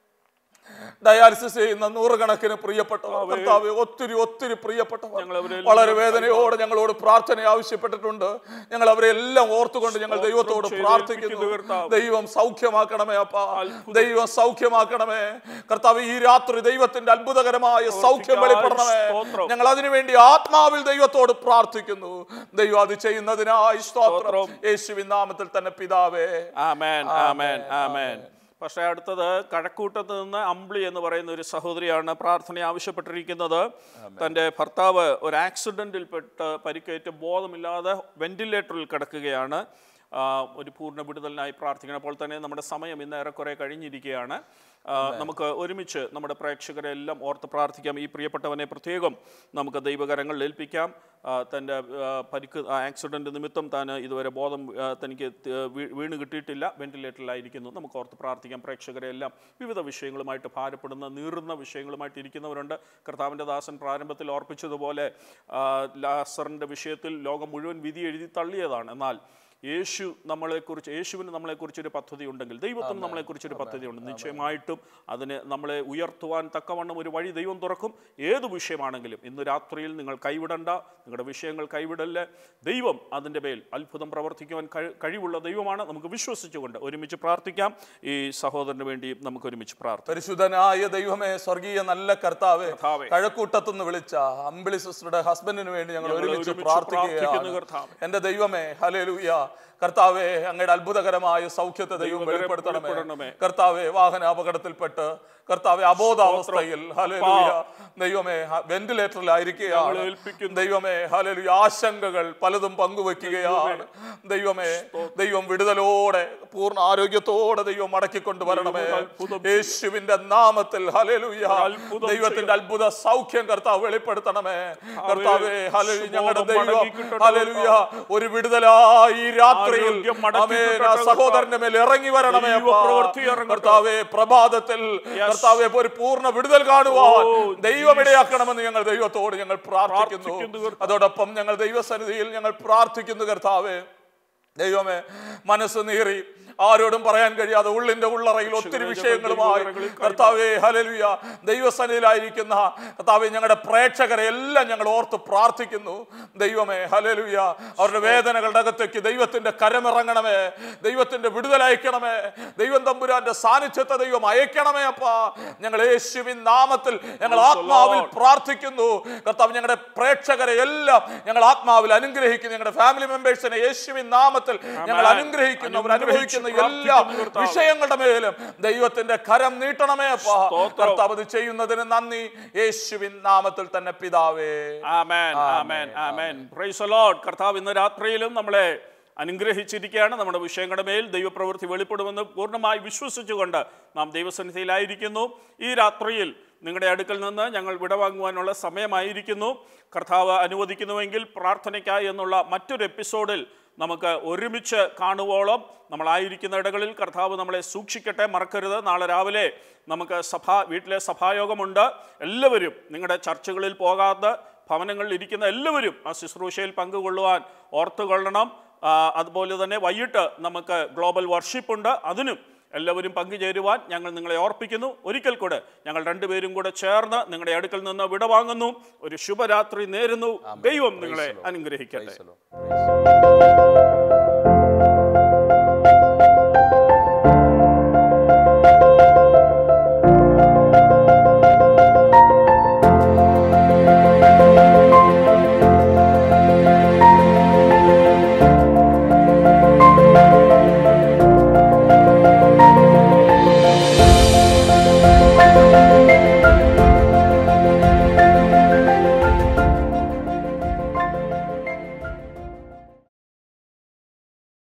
ഡയാലിസിസ് ചെയ്യുന്ന നൂറുകണക്കിന് പ്രിയപ്പെട്ടവർ കർത്താവെ ഒത്തിരി ഒത്തിരി പ്രിയപ്പെട്ടവർ ഞങ്ങൾ അവരെ വളരെ വേദനയോടെ ഞങ്ങളോട് പ്രാർത്ഥന ആവശ്യപ്പെട്ടിട്ടുണ്ട് ഞങ്ങൾ അവരെ എല്ലാം ഓർത്തുകൊണ്ട് ഞങ്ങൾ ദൈവത്തോട് ചെയ്ത് പ്രാർത്ഥിക്കുന്നു ഏൽപ്പിക്കുന്നു കർത്താവേ. ദൈവം സൗഖ്യമാക്കണമേ അപ്പ ദൈവം സൗഖ്യമാക്കണമേ കർത്താവ് ഈ രാത്രി ദൈവത്തിന്റെ അത്ഭുതകരമായ സൗഖ്യം വെളിപ്പെടണമേ സ്തോത്രം. ഞങ്ങൾ അതിനുവേണ്ടി ആത്മാവിൽ ദൈവത്തോട് പ്രാർത്ഥിക്കുന്നു ദൈവം അത് ചെയ്യുന്നതിനായി സ്തോത്രം സ്തോത്രം. യേശുവിൻ നാമത്തിൽ തന്നെ പിതാവേ ആമേൻ ആമേൻ ആമേൻ പക്ഷേ അടുത്തത് കഴക്കൂട്ടത്ത് നിന്ന് അമ്പിളി എന്ന് പറയുന്ന ഒരു സഹോദരിയാണ് പ്രാർത്ഥന ആവശ്യപ്പെട്ടിരിക്കുന്നത് തൻ്റെ ഭർത്താവ് ഒരു ആക്സിഡൻറ്റിൽപ്പെട്ട് പരിക്കേറ്റ് ബോധമില്ലാതെ വെന്റിലേറ്ററിൽ കിടക്കുകയാണ് ആ, ഒരു പൂർണ്ണ വിടുതലിനായി പ്രാർത്ഥിക്കണം അപ്പോൾ തന്നെ നമ്മുടെ സമയം ഇന്ന് ഏറെക്കുറെ കഴിഞ്ഞിരിക്കുകയാണ് ആ, നമുക്ക് ഒരുമിച്ച് നമ്മുടെ പ്രേക്ഷകരെ എല്ലാം ഓർത്ത് പ്രാർത്ഥിക്കാം ഈ പ്രിയപ്പെട്ടവനെ പ്രത്യേകം നമുക്ക് ദൈവകരങ്ങളിൽ ഏൽപ്പിക്കാം ആ, തൻ്റെ ആ, പരിക്ക് ആക്സിഡൻറ്റ് നിമിത്തം താൻ ഇതുവരെ ബോധം ആ, തനിക്ക് ത- വീ- വീണ് കിട്ടിയിട്ടില്ല വെന്റിലേറ്ററിലായിരിക്കുന്നു നമുക്ക് ഓർത്ത് പ്രാർത്ഥിക്കാം പ്രേക്ഷകരെ എല്ലാം വിവിധ വിഷയങ്ങളുമായിട്ട് ഭാരപ്പെടുന്ന നീറുന്ന വിഷയങ്ങളുമായിട്ട് ഇരിക്കുന്നവരുണ്ട് കർത്താവിൻ്റെ ദാസൻ പ്രാരംഭത്തിൽ ഓർപ്പിച്ചതുപോലെ ആ, ലാസറിൻ്റെ വിഷയത്തിൽ ലോകം മുഴുവൻ വിധി എഴുതി തള്ളിയതാണ് എന്നാൽ യേശു നമ്മളെക്കുറിച്ച് യേശുവിന് നമ്മളെക്കുറിച്ച് ഒരു പദ്ധതി ഉണ്ടെങ്കിൽ ദൈവത്തിന് നമ്മളെക്കുറിച്ച് ഒരു പദ്ധതി ഉണ്ട് നിശ്ചയമായിട്ടും അതിന് നമ്മളെ ഉയർത്തുവാൻ തക്കവണ്ണം ഒരു വഴി ദൈവം തുറക്കും ഏത് വിഷയമാണെങ്കിലും ഇന്ന് രാത്രിയിൽ നിങ്ങൾ കൈവിടണ്ട നിങ്ങളുടെ വിഷയങ്ങൾ കൈവിടല്ല ദൈവം അതിൻ്റെ മേൽ അത്ഭുതം പ്രവർത്തിക്കുവാൻ കഴി- കഴിവുള്ള ദൈവമാണ് നമുക്ക് വിശ്വസിച്ചുകൊണ്ട് ഒരുമിച്ച് പ്രാർത്ഥിക്കാം ഈ സഹോദരന് വേണ്ടി നമുക്ക് ഒരുമിച്ച് പ്രാർത്ഥിക്കാം പരിശുദ്ധനായ ദൈവമേ സ്വർഗീയ നല്ല കർത്താവേ കർത്താവേ. കഴക്കൂട്ടത്തുനിന്ന് വിളിച്ച അമ്പിളി സിസ്റ്ററുടെ ഹസ്ബൻഡിന് വേണ്ടി ഞങ്ങൾ ഞങ്ങൾ ഒരുമിച്ച് ഒരുമിച്ച് പ്രാർത്ഥിക്കുന്നു പ്രാർത്ഥിക്കുകയാണ് കർത്താവേ. എന്റെ ദൈവമേ ഹലേലൂയ കർത്താവേ അങ്ങയുടെ അത്ഭുതകരമായ സൗഖ്യത്തെ ദൈവം ദൈവകരം വെളിപ്പെടുത്തണമേ വെളിപ്പെടണമേ. കർത്താവേ വാഹന അപകടത്തിൽപ്പെട്ട് കർത്താവെ അബോധാവസ്ഥയിൽ ഹലേലൂയ ദൈവമേ വെന്റിലേറ്ററിലായിരിക്കുകയാണ് ഞങ്ങളെ ഏൽപ്പിക്കുന്നു. ദൈവമേ ഹലേലൂയ ആശങ്കകൾ പലതും പങ്കുവെക്കുകയാണ് ദൈവമേ ദൈവം വിടുതലോടെ പൂർണ്ണ ആരോഗ്യത്തോടെ ദൈവം മടക്കിക്കൊണ്ട് വരണമേ ദൈവം അത്ഭുതം യേശുവിന്റെ നാമത്തിൽ ഹല്ലേലൂയ അത്ഭുതം ദൈവത്തിന്റെ അത്ഭുത സൗഖ്യം കർത്താവ് വെളിപ്പെടുത്തണമേ കർത്താവേ, കർത്താവേ ഹല്ലേലൂയ ഞങ്ങളുടെ സുബോധം ദൈവം മടങ്ങിക്കിട്ടട്ടെ ഹല്ലേലൂയ ഒരു വിടുതലായി ഈ രാത്രിയിൽ ആരോഗ്യം മടക്കിക്കിട്ടട്ടെ ആമേൻ, ആ സഹോദരന്റെ മേൽ ഇറങ്ങി വരണമേ അപ്പാ. ദൈവപ്രവൃത്തി ഇറങ്ങട്ടെ. കർത്താവേ പ്രഭാതത്തിൽ കർത്താവെ ഒരു പൂർണ്ണ വിടുതൽ കാണുവാൻ ഓ, ദൈവം ഇടയാക്കണമെന്ന് ഞങ്ങൾ ദൈവത്തോട് ഞങ്ങൾ പ്രാർത്ഥിക്കുന്നു പ്രാർത്ഥിക്കുന്നു കർത്താവേ. അതോടൊപ്പം ഞങ്ങൾ ദൈവസന്നിധിയിൽ ഞങ്ങൾ പ്രാർത്ഥിക്കുന്നു കർത്താവേ ദൈവമേ മനസ്സ് നീറി ആരോടും പറയാൻ കഴിയാതെ ഉള്ളിന്റെ ഉള്ളറയിൽ ഒത്തിരി വിഷയങ്ങളുമായി കർത്താവേ ഹലലുയ ദൈവസന്നിധിയിലായിരിക്കുന്ന കർത്താവെ ഞങ്ങളുടെ പ്രേക്ഷകരെ എല്ലാം ഞങ്ങൾ ഓർത്ത് പ്രാർത്ഥിക്കുന്നു ദൈവമേ ഹലലുയ അവരുടെ വേദനകളുടെ അകത്തേക്ക് ദൈവത്തിന്റെ കരമിറങ്ങണമേ ദൈവത്തിന്റെ വിടുതലയക്കണമേ ദൈവം തമ്പുരാന്റെ സാന്നിധ്യത്തെ ദൈവം അയക്കണമേ അപ്പാ ഞങ്ങൾ യേശുവിൻ നാമത്തിൽ ഞങ്ങൾ ആത്മാവിൽ പ്രാർത്ഥിക്കുന്നു കർത്താവ് ഞങ്ങളുടെ പ്രേക്ഷകരെ എല്ലാം ഞങ്ങൾ ആത്മാവിൽ അനുഗ്രഹിക്കുന്നു ഞങ്ങളുടെ ഫാമിലി മെമ്പേഴ്സിനെ യേശുവിൻ നാമത്തിൽ ഞങ്ങൾ ആമേൻ. അനുഗ്രഹിക്കുന്നു അവർ അനുഗ്രഹിച്ച് അനുഭവിക്കുന്ന എല്ലാ പ്രാർത്ഥിക്കുന്നു കർത്താവേ. വിഷയങ്ങളുടെ മേലും ദൈവത്തിന്റെ കരം നീട്ടണമേ അപ്പാ സ്തോത്രം. കർത്താവ് ഇത് ചെയ്യുന്നതിന് നന്ദി യേശുവിൻ നാമത്തിൽ തന്നെ പിതാവേ ആമേൻ ആമേൻ ആമേൻ പ്രൈസ് ലോർഡ് കർത്താവ് ഇന്ന് രാത്രിയിലും നമ്മളെ അനുഗ്രഹിച്ചിരിക്കുകയാണ് നമ്മുടെ വിഷയങ്ങളുടെ മേൽ ദൈവപ്രവൃത്തി വെളിപ്പെടുമെന്ന് പൂർണ്ണമായി വിശ്വസിച്ചുകൊണ്ട് നാം ദൈവസന്നിധിയിലായിരിക്കുന്നു ഈ രാത്രിയിൽ നിങ്ങളുടെ അടുക്കൽ നിന്ന് ഞങ്ങൾ വിടവാങ്ങുവാനുള്ള സമയമായിരിക്കുന്നു കർത്താവ് അനുവദിക്കുന്നുവെങ്കിൽ പ്രാർത്ഥനയ്ക്കായി എന്നുള്ള മറ്റൊരു എപ്പിസോഡിൽ നമുക്ക് ഒരുമിച്ച് കാണുവോളം നമ്മളായിരിക്കുന്ന ഇടങ്ങളിൽ കർത്താവ് നമ്മളെ സൂക്ഷിക്കട്ടെ മറക്കരുത് നാളെ രാവിലെ നമുക്ക് സഭാ വീട്ടിലെ സഭായോഗമുണ്ട് എല്ലാവരും നിങ്ങളുടെ ചർച്ചകളിൽ പോകാത്ത ഭവനങ്ങളിൽ ഇരിക്കുന്ന എല്ലാവരും ആ ശുശ്രൂഷയിൽ പങ്കുകൊള്ളുവാൻ ഓർത്തുകൊള്ളണം ആ, അതുപോലെ തന്നെ വൈകിട്ട് നമുക്ക് ഗ്ലോബൽ വർഷിപ്പ് ഉണ്ട് അതിനും എല്ലാവരും പങ്കുചേരുവാൻ ഞങ്ങൾ നിങ്ങളെ ഓർപ്പിക്കുന്നു ഒരിക്കൽ കൂടെ ഞങ്ങൾ രണ്ടുപേരും കൂടെ ചേർന്ന് നിങ്ങളുടെ അടുക്കൽ നിന്ന് വിടവാങ്ങുന്നു ഒരു ശുഭരാത്രി നേരുന്നു ദൈവം നിങ്ങളെ അനുഗ്രഹിക്കട്ടെ Praise the Lord.